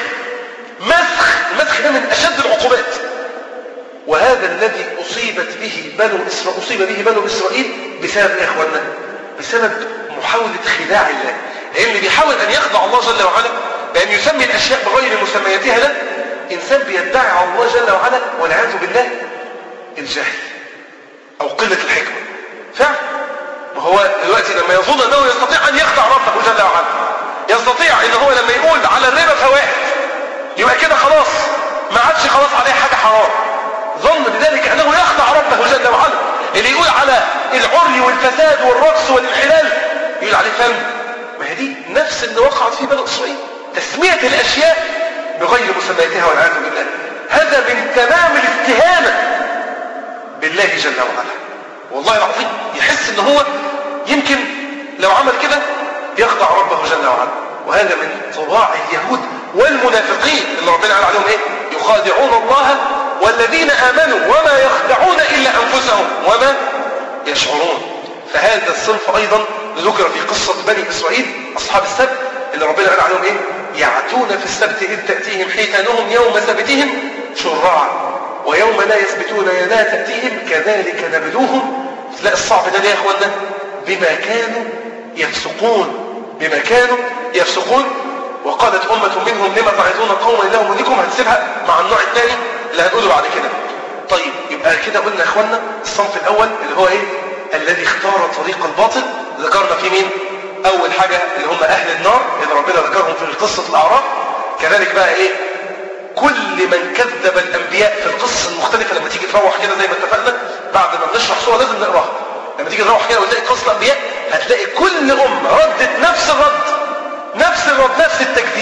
مسخ المسخ ده من أشد العقوبات وهذا الذي أصيبت به بنو إسرائيل أصيب به بنو إسرائيل بسبب إيه يا إخوانا بسبب محاولة خداع الله لأن اللي بيحاول أن يخدع الله جل وعلا بأن يسمي الأشياء بغير مسمياتها ده إنسان بيدعي على الله جل وعلا والعياذ بالله الجهل أو قلة الحكمة فعلا ما هو دلوقتي لما يظن أنه يستطيع أن يخدع ربه جل وعلا يستطيع أن هو لما يقول على الربا فوائد يبقى كده خلاص ما عادش خلاص عليه حاجة حرام ظن بذلك أنه يخدع ربه جل وعلا اللي يقول على العري والفساد والرقص والانحلال يقول عليه فن ما هي دي نفس اللي وقعت في بني إسرائيل تسمية الأشياء بغير مسمياتها والعياذ بالله هذا من تمام الاستهانة بالله جل وعلا والله العظيم يحس ان هو يمكن لو عمل كده يخضع ربه جل وعلا وهذا من طباع اليهود والمنافقين اللي ربنا قال عليهم ايه يخادعون الله والذين امنوا وما يخدعون الا انفسهم وما يشعرون فهذا الصنف ايضا ذكر في قصة بني اسرائيل اصحاب السبت اللي ربنا قال عليهم ايه يعتون في السبت اذ تأتيهم حيتانهم يوم سبتهم شرعا ويوم لا يثبتون لا تأتيهم كذلك نبلوهم تلاقي الصعب ده ليه يا اخوانا بما كانوا يفسقون بما كانوا يفسقون وقالت أمة منهم لما تعظون قوما الله مهلكم هنسيبها مع النوع الثاني اللي هنقوله بعد كده طيب يبقى كده قلنا يا اخوانا الصنف الاول اللي هو ايه الذي اختار طريق الباطل ذكرنا في مين اول حاجة اللي هم اهل النار اللي ربنا ذكرهم في قصة الاعراف كذلك بقى ايه كل من كذب الانبياء في القصص المختلفة لما تيجي تروح كده زي ما اتفقنا بعد ما بنشرح صورة لازم نقراها لما تيجي تروح كده وتلاقي قصة الانبياء هتلاقي كل امة ردت نفس الرد نفس الرد نفس التكذيب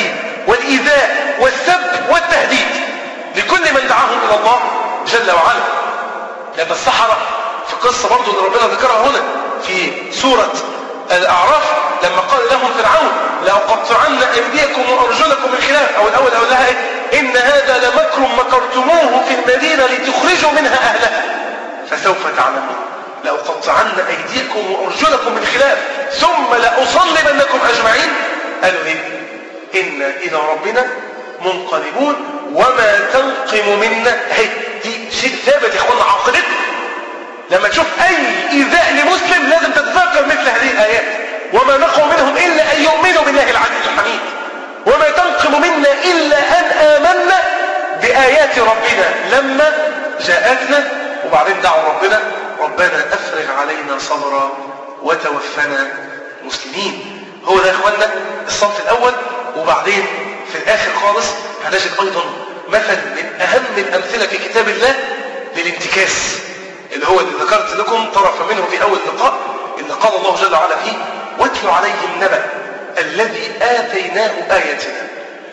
والإيذاء والسب والتهديد لكل من دعاهم إلى الله جل وعلا لما السحرة في قصة برضو اللي ربنا ذكرها هنا في سورة الأعراف لما قال لهم فرعون لأقطعن أيديكم وأرجلكم من خلاف أو الأول أقول لها إيه؟ إن هذا لمكر مكرتموه في المدينة لتخرجوا منها أهلها فسوف تعلمون لأقطعن أيديكم وأرجلكم من خلاف ثم لأصلبنكم أجمعين قالوا إيه إنا إلى ربنا منقلبون وما تنقم منا هي دي شيء ثابت يا اخوانا عقيدتنا لما تشوف اي ايذاء لمسلم لازم تتذكر مثل هذه الايات وما نقم منهم الا ان يؤمنوا بالله العزيز الحميد وما تنقم منا الا ان امنا بايات ربنا لما جاءتنا وبعدين دعوا ربنا ربنا افرغ علينا صبرا وتوفنا مسلمين هو ده يا اخوانا الصف الاول وبعدين في الاخر خالص هنجد ايضا مثل من اهم الامثله في كتاب الله للانتكاس اللي هو اللي ذكرت لكم طرف منه في اول لقاء اللي قال الله جل وعلا فيه واتل عليهم نبأ الذي آتيناه آياتنا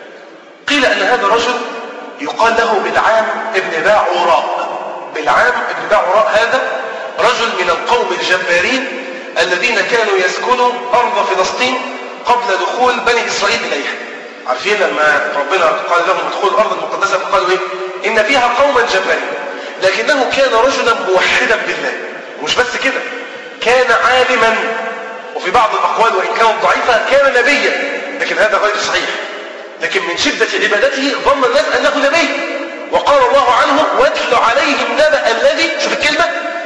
قيل أن هذا رجل يقال له بالعام ابن باعوراء بالعام ابن باعوراء هذا رجل من القوم الجبارين الذين كانوا يسكنوا أرض فلسطين قبل دخول بني إسرائيل إليها عارفين لما ربنا قال لهم ادخلوا الأرض المقدسة فقالوا إيه إن فيها قوما جبارين لكنه كان رجلا موحدا بالله ومش بس كده كان عالما وفي بعض الأقوال وإن كانت ضعيفة كان نبيا لكن هذا غير صحيح لكن من شدة عبادته ظن الناس أنه نبي وقال الله عنه واتل عليهم نبأ الذي شوف الكلمة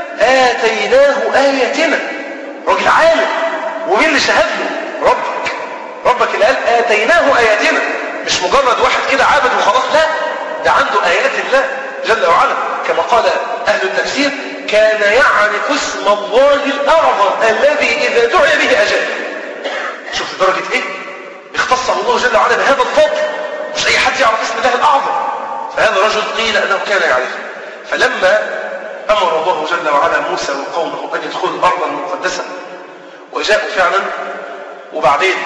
آتيناه آياتنا راجل عالم ومين اللي شهد له ربك ربك اللي قال آتيناه آياتنا مش مجرد واحد كده عابد وخلاص لا ده عنده آيات الله جل وعلا كما قال أهل التفسير كان يعرف اسم الله الأعظم الذي إذا دعي به أجاب شوف درجة إيه اختصه الله جل وعلا بهذا الفضل مش أي حد يعرف اسم الله الأعظم فهذا الرجل قيل أنه كان يعرفه فلما أمر الله جل وعلا موسى وقومه أن يدخلوا الأرض المقدسة وجاءوا فعلا وبعدين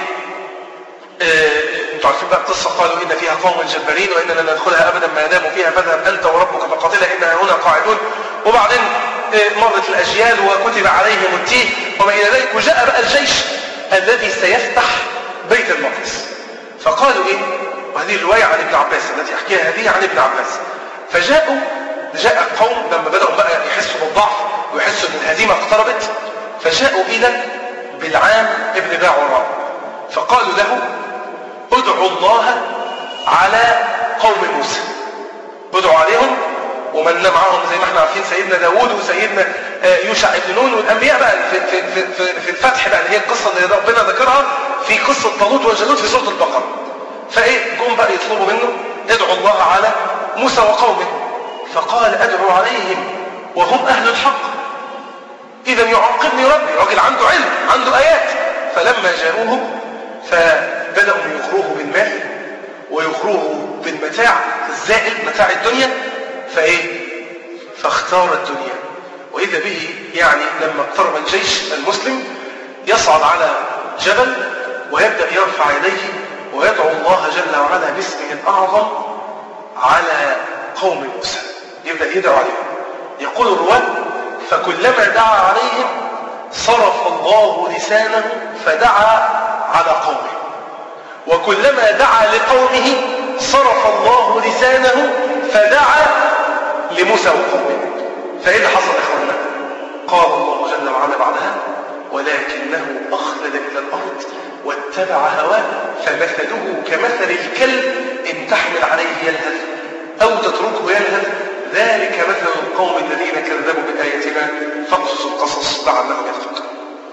انتوا عارفين بقى القصه قالوا ان فيها قوم جبارين واننا لا ندخلها ابدا ما داموا فيها فاذهب انت وربك فقاتلا انها هنا قاعدون وبعدين مرت الاجيال وكتب عليهم التيه وما الى ذلك وجاء بقى الجيش الذي سيفتح بيت المقدس فقالوا ايه وهذه الروايه عن ابن عباس التي احكيها هذه عن ابن عباس فجاءوا جاء القوم لما بداوا بقى يحسوا بالضعف ويحسوا ان الهزيمه اقتربت فجاءوا الى بالعام ابن باعوراء فقالوا له ادعوا الله على قوم موسى ادعوا عليهم ومن معهم زي ما احنا عارفين سيدنا داوود وسيدنا يوشع بن نون والانبياء بقى في, في, في, في الفتح بقى اللي هي القصه اللي ربنا ذكرها في قصه طالوت وجالوت في سوره البقره فايه جم بقى يطلبوا منه ادعوا الله على موسى وقومه فقال ادعو عليهم وهم اهل الحق اذا يعاقبني ربي راجل عنده علم عنده ايات فلما جاءوه فبدأوا يغروه بالمال ويغروه بالمتاع الزائل متاع الدنيا فايه فاختار الدنيا واذا به يعني لما اقترب الجيش المسلم يصعد على جبل ويبدأ يرفع يديه ويدعو الله جل وعلا باسمه الأعظم على قوم موسى يبدأ يدعو عليهم يقول الرواة فكلما دعا عليهم صرف الله لسانه فدعا على قومه وكلما دعا لقومه صرف الله لسانه فدعا لموسى وقومه فايه اللي حصل يا اخوانا قال الله جل وعلا بعدها ولكنه اخلد الى الارض واتبع هواه فمثله كمثل الكلب ان تحمل عليه يلهث او تتركه يلهث ذلك مثل القوم الذين كذبوا باياتنا فاقصص القصص لعلهم يتفكرون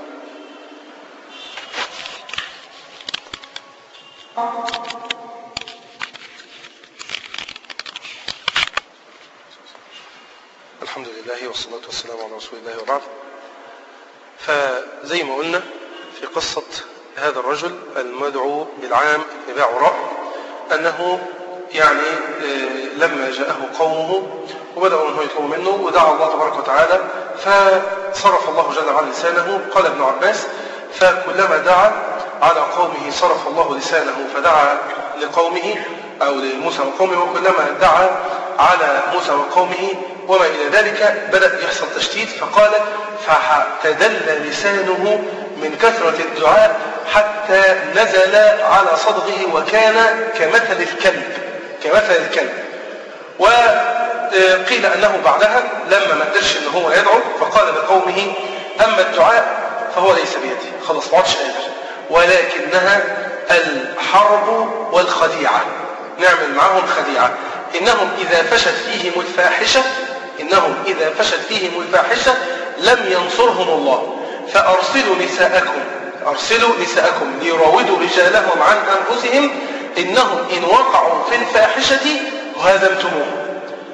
الحمد لله والصلاة والسلام على رسول الله وبعد فزي ما قلنا في قصة هذا الرجل المدعو بالعام ابن باعوراء أنه يعني لما جاءه قومه وبدأوا أنه يطلبوا منه ودعا الله تبارك وتعالى فصرف الله جل وعلا لسانه قال ابن عباس فكلما دعا على قومه صرف الله لسانه فدعا لقومه أو لموسى وقومه وكلما دعا على موسى وقومه وما إلى ذلك بدأ يحصل تشتيت فقال فتدل لسانه من كثرة الدعاء حتى نزل على صدغه وكان كمثل الكلب كمثل الكلب وقيل أنه بعدها لما ما قدرش أنه هو يدعو فقال لقومه أما الدعاء فهو ليس بيدي خلاص ما عادش قادر ولكنها الحرب والخديعة نعمل معهم خديعة إنهم إذا فشت فيهم الفاحشة إنهم إذا فشت فيهم الفاحشة لم ينصرهم الله فأرسلوا نساءكم أرسلوا نساءكم ليراودوا رجالهم عن أنفسهم إنهم إن وقعوا في الفاحشة هزمتموهم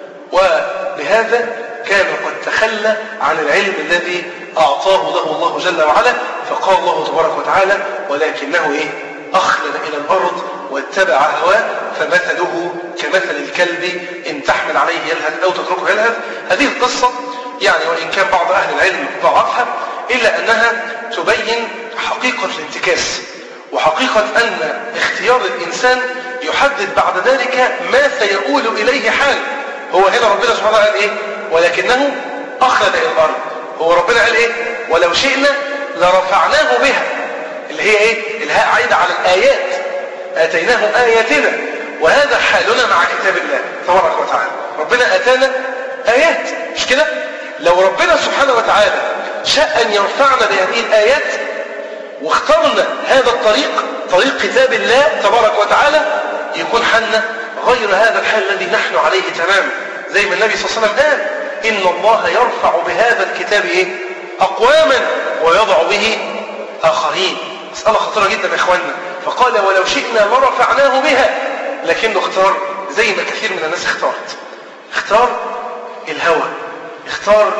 ولهذا كان قد تخلى عن العلم الذي أعطاه له الله جل وعلا فقال الله تبارك وتعالى ولكنه إيه أخلد إلى الأرض واتبع هواه فمثله كمثل الكلب إن تحمل عليه يلهث أو تتركه يلهث هذه القصة يعني وإن كان بعض أهل العلم ضعفها إلا أنها تبين حقيقة الانتكاس وحقيقة أن اختيار الإنسان يحدد بعد ذلك ما سيؤول إليه حال هو هنا ربنا سبحانه وتعالى قال إيه ولكنه أخلد إلى الأرض هو ربنا قال إيه ولو شئنا لرفعناه بها اللي هي إيه الهاء عايدة على الآيات آتيناه آياتنا وهذا حالنا مع كتاب الله تبارك وتعالى ربنا آتانا آيات مش كده لو ربنا سبحانه وتعالى شاء أن يرفعنا بهذه الآيات واخترنا هذا الطريق طريق كتاب الله تبارك وتعالى يكون حالنا غير هذا الحال الذي نحن عليه تماما زي ما النبي صلى الله عليه وسلم قال إن الله يرفع بهذا الكتاب إيه؟ أقواما ويضع به آخرين مسألة خطيرة جدا يا إخواننا فقال ولو شئنا لرفعناه بها لكنه اختار زي ما كثير من الناس اختارت اختار الهوى اختار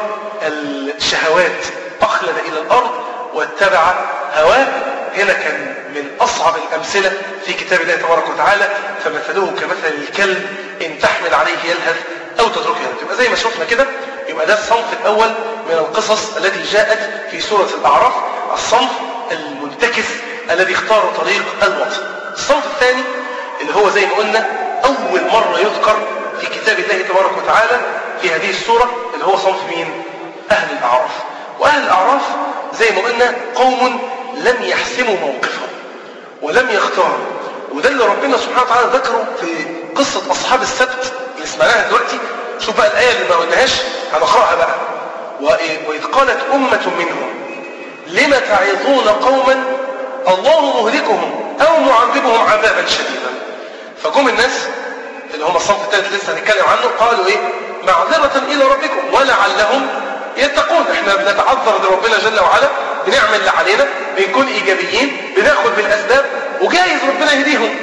الشهوات أخلد إلى الأرض واتبع هواه هنا كان من أصعب الأمثلة في كتاب الله تبارك وتعالى فمثله كمثل الكلب إن تحمل عليه يلهث أو تتركه يلهث يبقى زي ما شفنا كده يبقى ده الصنف الأول من القصص التي جاءت في سورة الأعراف الصنف المنتكس الذي اختار طريق الوطن الصنف الثاني اللي هو زي ما قلنا أول مرة يذكر في كتاب الله تبارك وتعالى في هذه السورة اللي هو صنف مين؟ أهل الأعراف وأهل الأعراف زي ما قلنا قوم لم يحسموا موقفهم ولم يختاروا وده اللي ربنا سبحانه وتعالى ذكره في قصة أصحاب السبت اللي سمعناها دلوقتي شوف بقى الآية اللي ما قلناهاش هنقرأها بقى وإذ قالت أمة منهم لم تعظون قوما الله مهلكهم أو معذبهم عذابا شديدا فجم الناس اللي هم الصنف الثالث لسه هنتكلم عنه قالوا ايه معذرة إلى ربكم ولعلهم يتقون احنا بنتعذر لربنا جل وعلا بنعمل اللي علينا بنكون ايجابيين بناخد بالاسباب وجايز ربنا يهديهم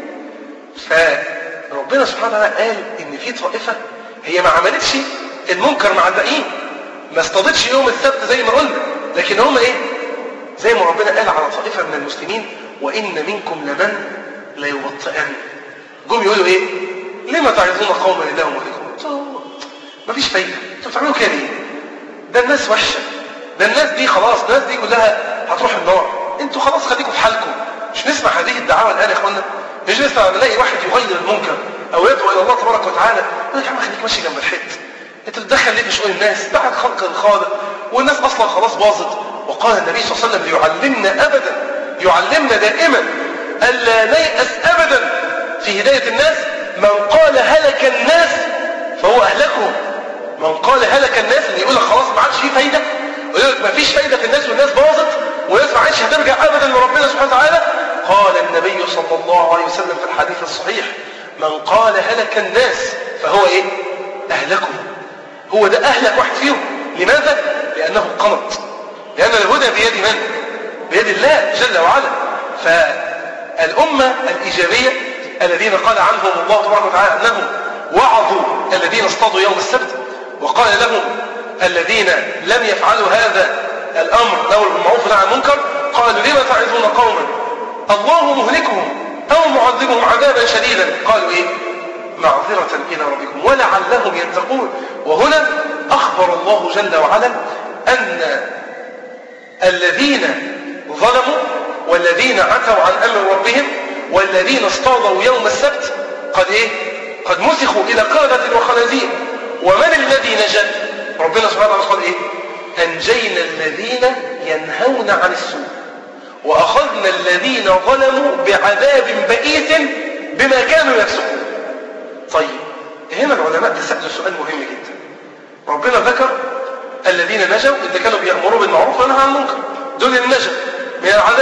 فربنا سبحانه وتعالى قال ان في طائفة هي ما عملتش المنكر مع الباقيين ما اصطادتش يوم السبت زي ما قلنا لكن هم ايه زي ما ربنا قال على طائفة من المسلمين وإن منكم لمن ليبطئن جم يقولوا ايه لما تعظون قوما الله مهلكهم مفيش فايدة انتوا بتعملوا كده ليه ده الناس وحشة ده الناس دي خلاص الناس دي كلها هتروح النار انتوا خلاص خليكم في حالكم مش نسمع هذه الدعاوى الآن يا اخوانا مش نسمع نلاقي واحد يغير المنكر او يدعو الى الله تبارك وتعالى يقول لك يا عم خليك ماشي جنب الحيط انت بتدخل ليه في شؤون الناس بعد خلق الخالق والناس اصلا خلاص باظت وقال النبي صلى الله عليه وسلم يعلمنا ابدا يعلمنا دائما الا نيأس ابدا في هداية الناس من قال هلك الناس فهو اهلكهم من قال هلك الناس اللي يقول لك خلاص ما عادش فيه فايده ويقول لك ما فيش فايده في الناس والناس باظت والناس ما عادش هترجع ابدا لربنا سبحانه وتعالى قال النبي صلى الله عليه وسلم في الحديث الصحيح من قال هلك الناس فهو ايه اهلكهم هو ده اهلك واحد فيهم لماذا لانه قنط لان الهدى بيد من بيد الله جل وعلا فالامه الايجابيه الذين قال عنهم الله تبارك وتعالى انهم وعظوا الذين اصطادوا يوم السبت وقال لهم الذين لم يفعلوا هذا الأمر الأمر بالمعروف والنهي عن المنكر قالوا لما تعظون قوما الله مهلكهم أو معذبهم عذابا شديدا قالوا إيه معذرة إلى ربكم ولعلهم يتقون وهنا أخبر الله جل وعلا أن الذين ظلموا والذين عتوا عن أمر ربهم والذين اصطادوا يوم السبت قد ايه قد مسخوا الى قردة وخنازير ومن الذي نجا ربنا سبحانه وتعالى قال ايه انجينا الذين ينهون عن السوء واخذنا الذين ظلموا بعذاب بئيس بما كانوا يفسقون طيب هنا العلماء تسألوا سؤال مهم جدا ربنا ذكر الذين نجوا إذا كانوا بيأمروا بالمعروف وينهوا عن المنكر دول النجا من العذاب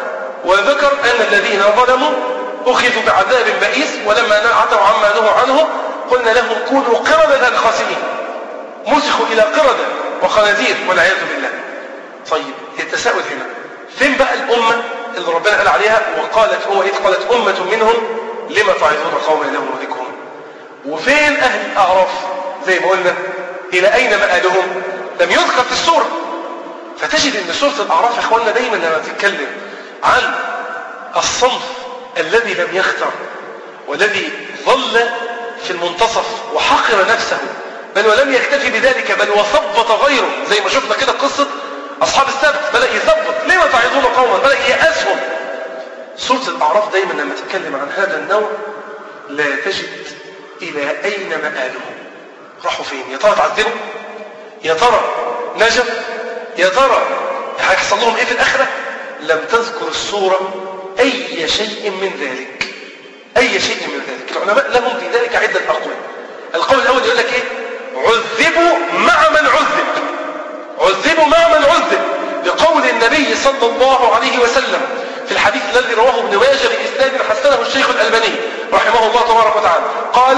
وذكر أن الذين ظلموا أخذوا بعذاب بئيس ولما عتوا عما نهوا عنه قلنا لهم كونوا قردة خاسئين مسخوا إلى قردة وخنازير والعياذ بالله طيب التساؤل هنا فين بقى الأمة اللي ربنا قال عليها وقالت هو إذ قالت أمة منهم لما تعظون قوما لهم مهلكهم وفين أهل الأعراف زي ما قلنا إلى أين مآلهم لم يذكر في السورة فتجد أن سورة الأعراف يا إخواننا دايما لما تتكلم عن الصنف الذي لم يختر والذي ظل في المنتصف وحقر نفسه بل ولم يكتفي بذلك بل وثبط غيره زي ما شفنا كده قصة أصحاب السبت بدأ يثبط ليه ما تعظون قوما بدأ يأسهم سورة الأعراف دايما لما تتكلم عن هذا النوع لا تجد إلى أين مآلهم راحوا فين يا ترى تعذبوا يا ترى نجوا يا ترى هيحصل لهم ايه في الآخرة لم تذكر السورة أي شيء من ذلك أي شيء من ذلك العلماء لهم في ذلك عدة أقوال القول الأول يقول لك إيه عذبوا مع من عذب عذبوا مع من عذب لقول النبي صلى الله عليه وسلم في الحديث الذي رواه ابن ماجه بإسناد حسنه الشيخ الألباني رحمه الله تبارك وتعالى قال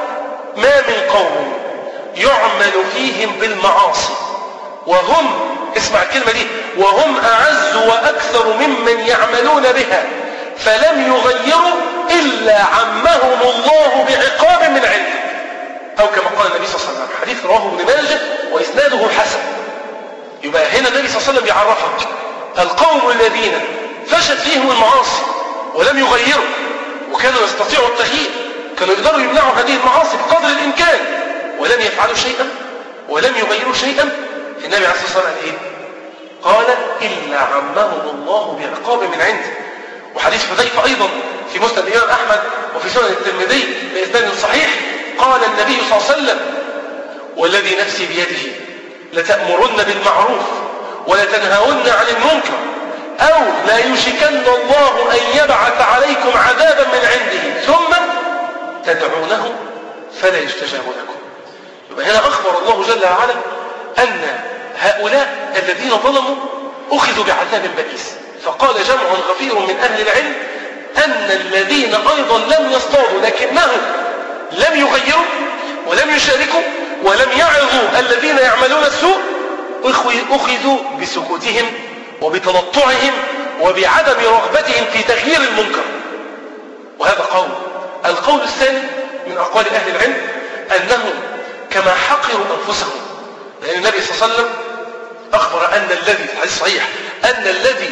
ما من قوم يعمل فيهم بالمعاصي وهم اسمع الكلمة دي وهم أعز وأكثر ممن يعملون بها فلم يغيروا إلا عمهم الله بعقاب من عنده أو كما قال النبي صلى الله عليه وسلم حديث رواه ابن ماجه وإسناده حسن يبقى هنا النبي صلى الله عليه وسلم يعرفك القوم الذين فشت فيهم المعاصي ولم يغيروا وكانوا يستطيعوا التغيير كانوا يقدروا يمنعوا هذه المعاصي بقدر الإمكان ولم يفعلوا شيئا ولم يغيروا شيئا النبي عليه الصلاة والسلام قال إيه؟ قال إلا عمهم الله بعقاب من عنده وحديث حذيفة أيضا في مسند الإمام أحمد وفي سنن الترمذي بإسناد صحيح قال النبي صلى الله عليه وسلم والذي نفسي بيده لتأمرن بالمعروف ولتنهون عن المنكر أو لا يشكن الله أن يبعث عليكم عذابا من عنده ثم تدعونه فلا يستجاب لكم يبقى هنا أخبر الله جل وعلا أن هؤلاء الذين ظلموا أخذوا بعذاب بئيس فقال جمع غفير من أهل العلم أن الذين أيضا لم يصطادوا لكنهم لم يغيروا ولم يشاركوا ولم يعظوا الذين يعملون السوء أخذوا بسكوتهم وبتنطعهم وبعدم رغبتهم في تغيير المنكر وهذا قول القول الثاني من أقوال أهل العلم أنهم كما حقروا أنفسهم لأن النبي صلى الله عليه وسلم أخبر أن الذي في الحديث صحيح أن الذي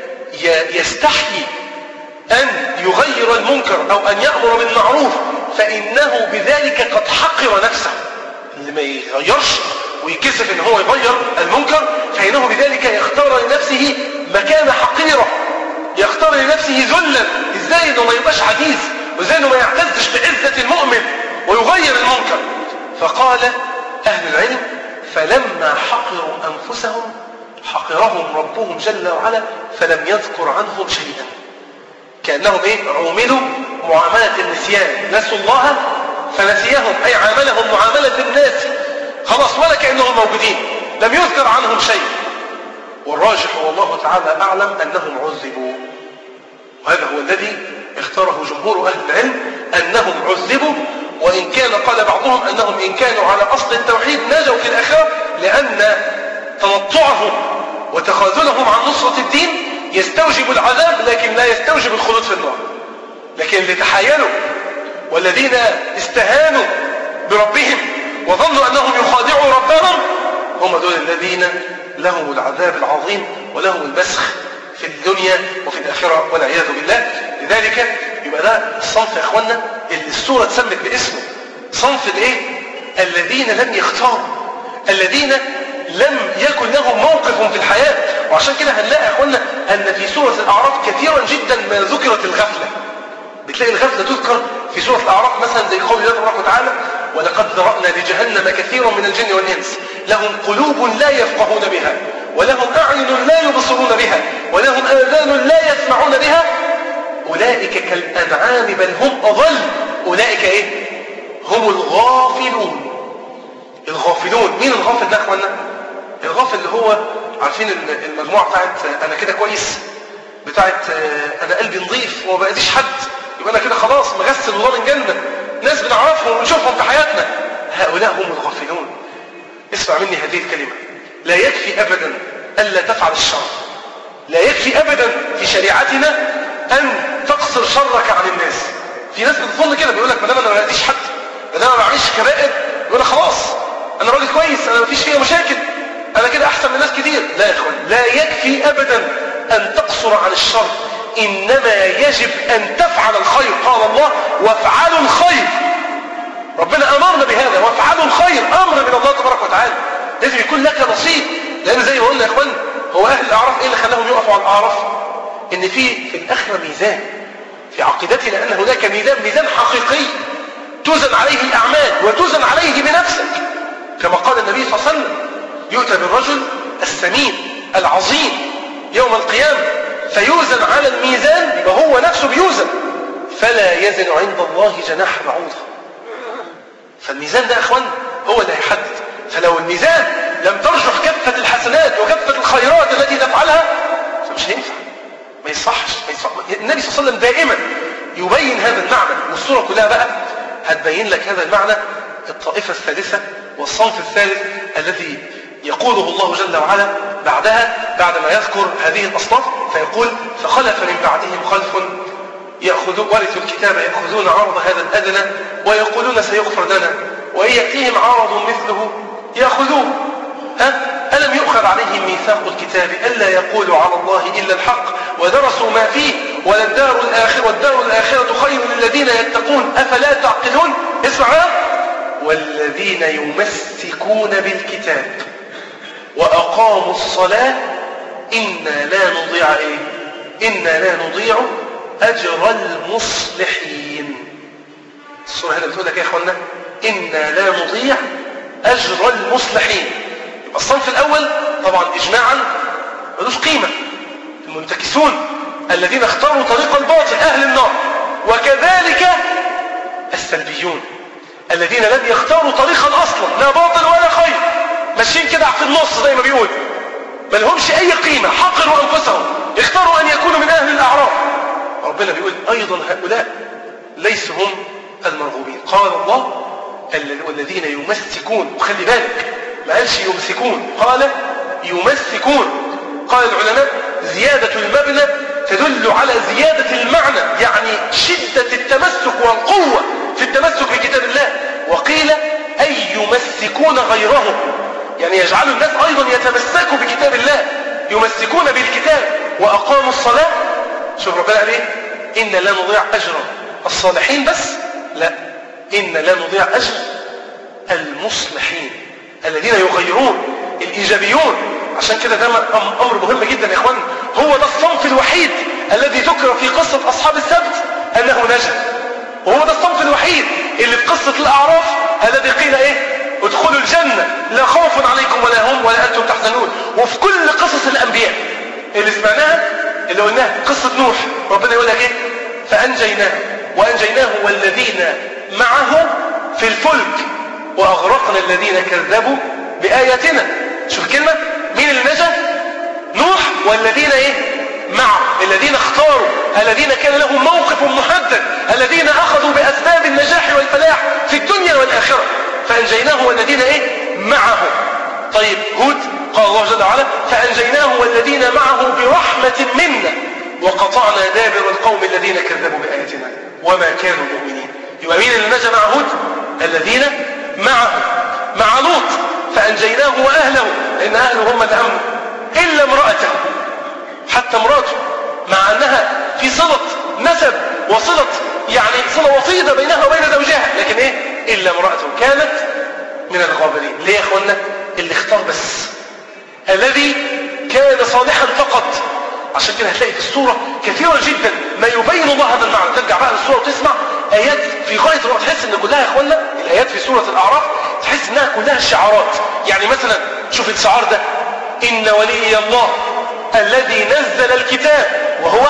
يستحيي أن يغير المنكر أو أن يأمر بالمعروف فإنه بذلك قد حقر نفسه اللي ما يغيرش ويكسف ان هو يغير المنكر فإنه بذلك يختار لنفسه مكانة حقيرة يختار لنفسه ذلا ازاي انه ما يبقاش عزيز وازاي انه ما يعتزش بعزة المؤمن ويغير المنكر فقال أهل العلم فلما حقروا أنفسهم حقرهم ربهم جل وعلا فلم يذكر عنهم شيئا كأنهم إيه عوملوا معاملة النسيان نسوا الله فنسيهم أي عاملهم معاملة الناس خلاص ولا كأنهم موجودين لم يذكر عنهم شيء والراجح والله تعالى أعلم أنهم عذبوا وهذا هو الذي اختاره جمهور أهل العلم أنهم عذبوا وإن كان قال بعضهم أنهم إن كانوا على أصل التوحيد نجوا في الآخرة لأن تنطعهم وتخاذلهم عن نصرة الدين يستوجب العذاب لكن لا يستوجب الخلود في النار لكن اللي تحايلوا والذين استهانوا بربهم وظنوا أنهم يخادعوا ربهم هم دول الذين لهم العذاب العظيم ولهم المسخ في الدنيا وفي الآخرة والعياذ بالله لذلك يبقى ده الصنف يا اخوانا اللي السورة تسمت باسمه صنف الايه الذين لم يختاروا الذين لم يكن لهم موقف في الحياة وعشان كده هنلاقي يا اخوانا ان في سورة الاعراف كثيرا جدا ما ذكرت الغفلة بتلاقي الغفلة تذكر في سورة الأعراف مثلا زي قول الله تبارك وتعالى ولقد ذرأنا لجهنم كثيرا من الجن والإنس لهم قلوب لا يفقهون بها ولهم أعين لا يبصرون بها ولهم آذان لا يسمعون بها أولئك كالأنعام بل هم أضل أولئك إيه؟ هم الغافلون الغافلون مين الغافل ده أخوانا؟ الغافل اللي هو عارفين المجموعة بتاعت أنا كده كويس بتاعت أنا قلبي نظيف وما بأذيش حد يبقى أنا كده خلاص مغسل وضامن جنة ناس بنعرفهم ونشوفهم في حياتنا هؤلاء هم الغافلون اسمع مني هذه الكلمة لا يكفي أبدا ألا تفعل الشر لا يكفي أبدا في شريعتنا أن تقصر شرك عن الناس في ناس بتظن كده بيقول لك ما دام انا ما بأذيش حد ما دام انا ما بعملش كبائر يقول لك خلاص انا راجل كويس انا ما فيش فيا مشاكل انا كده احسن من ناس كتير لا يا اخوان لا يكفي ابدا ان تقصر عن الشر انما يجب ان تفعل الخير قال الله وافعلوا الخير ربنا امرنا بهذا وافعلوا الخير امر من الله تبارك وتعالى لازم يكون لك نصيب لان زي ما قلنا يا اخوان هو اهل الاعراف ايه اللي خلاهم يقفوا على الاعراف ان في في الاخره ميزان في عقيدتنا ان هناك ميزان ميزان حقيقي توزن عليه الاعمال وتوزن عليه بنفسك كما قال النبي صلى الله عليه وسلم يؤتى بالرجل السمين العظيم يوم القيامه فيوزن على الميزان يبقى هو نفسه بيوزن فلا يزن عند الله جناح بعوضه فالميزان ده يا اخوان هو اللي هيحدد فلو الميزان لم ترجح كفه الحسنات وكفه الخيرات التي تفعلها فمش هينفع ما يصحش ما يصح. النبي صلى الله عليه وسلم دائما يبين هذا المعنى والصورة كلها بقى هتبين لك هذا المعنى الطائفة الثالثة والصنف الثالث الذي يقوله الله جل وعلا بعدها بعدما يذكر هذه الأصناف فيقول فخلف من بعدهم خلف يأخذون ورثوا الكتاب يأخذون عرض هذا الأدنى ويقولون سيغفر لنا وإن يأتيهم عرض مثله يأخذوه ها ألم يؤخذ عليهم ميثاق الكتاب ألا يقولوا على الله إلا الحق ودرسوا ما فيه وللدار الآخرة والدار الآخرة خير للذين يتقون أفلا تعقلون اسمع والذين يمسكون بالكتاب وأقاموا الصلاة إنا لا نضيع إيه إنا لا نضيع أجر المصلحين السورة هنا بتقول لك يا إخوانا إنا لا نضيع أجر المصلحين الصنف الأول طبعا إجماعا ملوش قيمة المنتكسون الذين اختاروا طريق الباطل أهل النار وكذلك السلبيون الذين لم يختاروا طريقا أصلا لا باطل ولا خير ماشيين كده في النص زي ما بيقول ما لهمش أي قيمة حقروا أنفسهم اختاروا أن يكونوا من أهل الأعراف ربنا بيقول أيضا هؤلاء ليسوا هم المرغوبين قال الله والذين يمسكون وخلي بالك ما قالش يمسكون قال يمسكون قال العلماء زيادة المبنى تدل على زيادة المعنى يعني شدة التمسك والقوة في التمسك بكتاب الله وقيل أي يمسكون غيرهم يعني يجعل الناس أيضا يتمسكوا بكتاب الله يمسكون بالكتاب وأقاموا الصلاة شوف ربنا قال إيه إن لا نضيع أجر الصالحين بس لا إن لا نضيع أجر المصلحين الذين يغيرون الإيجابيون عشان كده ده أمر مهم جدا يا إخوان هو ده الصنف الوحيد الذي ذكر في قصة أصحاب السبت أنه نجا وهو ده الصنف الوحيد اللي في قصة الأعراف الذي قيل إيه ادخلوا الجنة لا خوف عليكم ولا هم ولا أنتم تحزنون وفي كل قصص الأنبياء اللي سمعناها اللي قلناها قصة نوح ربنا يقول لك إيه فأنجيناه وأنجيناه والذين معه في الفلك وأغرقنا الذين كذبوا بآياتنا شوف كلمة مين اللي نجا نوح والذين ايه معه الذين اختاروا الذين كان لهم موقف محدد الذين أخذوا بأسباب النجاح والفلاح في الدنيا والآخرة فأنجيناه والذين ايه معه طيب هود قال الله جل وعلا فأنجيناه والذين معه برحمة منا وقطعنا دابر القوم الذين كذبوا بآياتنا وما كانوا مؤمنين يبقى مين اللي نجا مع هود الذين معه مع لوط فأنجيناه وأهله لأن أهله هم الأمن إلا امرأته حتى امرأته مع أنها في صلة نسب وصلة يعني صلة وطيدة بينها وبين زوجها لكن إيه إلا امرأته كانت من الغابرين ليه يا أخوانا اللي اختار بس الذي كان صالحا فقط عشان كده هتلاقي في السورة كثيرا جدا ما يبين الله هذا المعنى ترجع بقى للسورة وتسمع آيات في غاية الوقت تحس إن كلها يا إخوانا الآيات في سورة الأعراف تحس إنها كلها شعارات يعني مثلا شوف الشعار ده إن ولي الله الذي نزل الكتاب وهو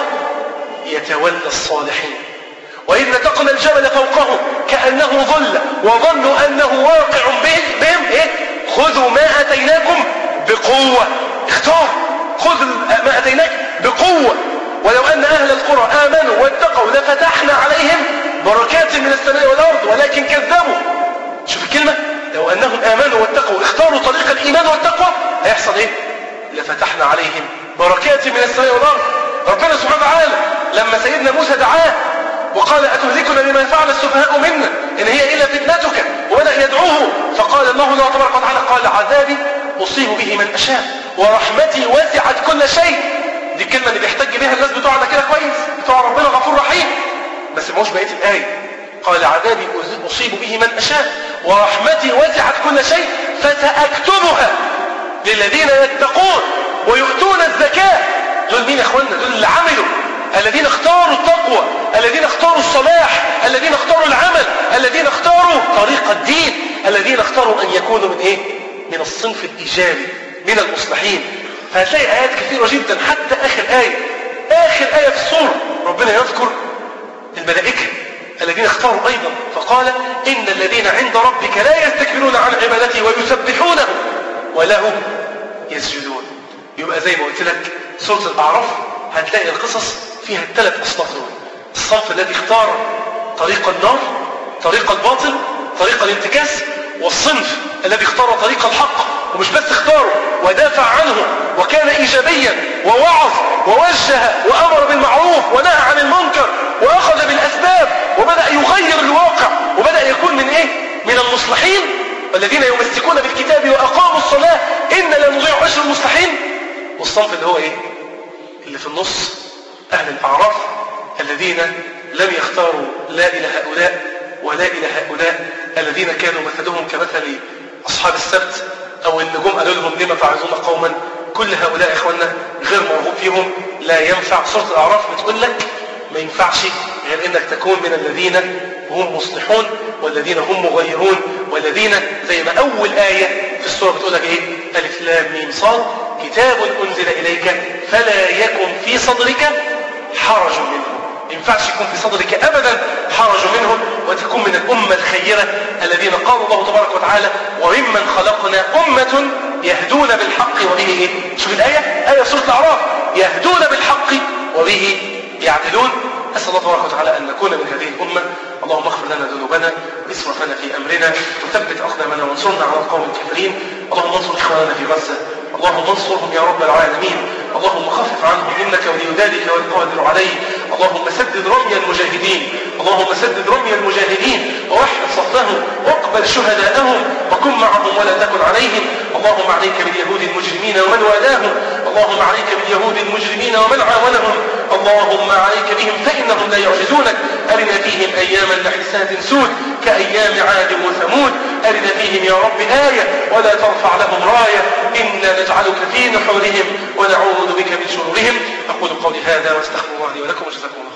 يتولى الصالحين وإذ نتقنا الجبل فوقهم كأنه ظل وظنوا أنه واقع بهم, بهم إيه؟ خذوا ما أتيناكم بقوة اختار خذ ما أتيناك بقوة ولو أن أهل القرى آمنوا واتقوا لفتحنا عليهم بركات من السماء والأرض ولكن كذبوا شوف الكلمة لو أنهم آمنوا واتقوا اختاروا طريق الإيمان والتقوى هيحصل إيه لفتحنا عليهم بركات من السماء والأرض ربنا سبحانه وتعالى لما سيدنا موسى دعاه وقال أتهلكنا بما فعل السفهاء منا إن هي إلا فتنتك وبدأ يدعوه فقال الله الله تبارك وتعالى قال عذابي أصيب به من أشاء ورحمتي وسعت كل شيء دي الكلمة اللي بيحتج بها الناس بتوعنا كده كويس بتوع ربنا غفور رحيم بس مش بقية الآية قال عذابي أصيب به من أشاء ورحمتي وسعت كل شيء فسأكتبها للذين يتقون ويؤتون الزكاة دول مين يا اخوانا دول اللي عملوا الذين اختاروا التقوى الذين اختاروا الصلاح الذين اختاروا العمل الذين اختاروا طريق الدين الذين اختاروا ان يكونوا من ايه من الصنف الايجابي من المصلحين فهتلاقي ايات كثيرة جدا حتى اخر آية اخر آية في السورة ربنا يذكر الملائكة الذين اختاروا ايضا فقال ان الذين عند ربك لا يستكبرون عن عبادته ويسبحونه وله يسجدون يبقى زي ما قلت لك سورة الأعراف هتلاقي القصص فيها الثلاث أصناف دول الصنف الذي اختار طريق النار طريق الباطل طريق الانتكاس والصنف الذي اختار طريق الحق ومش بس اختاره ودافع عنه وكان إيجابيا ووعظ ووجه وأمر بالمعروف ونهى عن المنكر وأخذ بالأسباب وبدأ يغير الواقع وبدأ يكون من إيه؟ من المصلحين والذين يمسكون بالكتاب وأقاموا الصلاة إن لا نضيع أجر المصلحين والصنف اللي هو إيه؟ اللي في النص أهل الأعراف الذين لم يختاروا لا إلى هؤلاء ولا إلى هؤلاء الذين كانوا مثلهم كمثل أصحاب السبت أو النجوم قالوا لهم لما تعظون قوما كل هؤلاء إخواننا غير مرغوب فيهم لا ينفع سورة الأعراف بتقول لك ما ينفعش غير انك تكون من الذين هم مصلحون والذين هم مغيرون والذين زي ما اول آية في السورة بتقول لك ايه الف لام ميم صاد كتاب انزل اليك فلا يكن في صدرك حرج منه ما ينفعش يكون في صدرك ابدا حرج منه وتكون من الامه الخيره الذين قال الله تبارك وتعالى وممن خلقنا امه يهدون بالحق وبه ايه شوف الايه ايه سوره الاعراف يهدون بالحق وبه يعدلون أسأل الله تبارك وتعالى أن نكون من هذه الأمة اللهم اغفر لنا ذنوبنا واسرفنا في أمرنا وثبت أقدامنا وانصرنا على القوم الكافرين اللهم انصر إخواننا في غزة اللهم انصرهم يا رب العالمين اللهم خفف عنهم إنك ولي ذلك والقادر عليه اللهم سدد رمي المجاهدين اللهم سدد رمي المجاهدين ووحد صفهم واقبل شهداءهم وكن معهم ولا تكن عليهم اللهم عليك باليهود المجرمين ومن والاهم اللهم عليك باليهود المجرمين ومن عاونهم اللهم عليك بهم فإنهم لا يعجزونك أرنا فيهم أياما لحسات سود كأيام عاد وثمود أرنا فيهم يا رب آية ولا ترفع لهم راية إنا نجعلك في نحورهم ونعوذ بك من شرورهم أقول قولي هذا واستغفر الله لي ولكم وجزاكم الله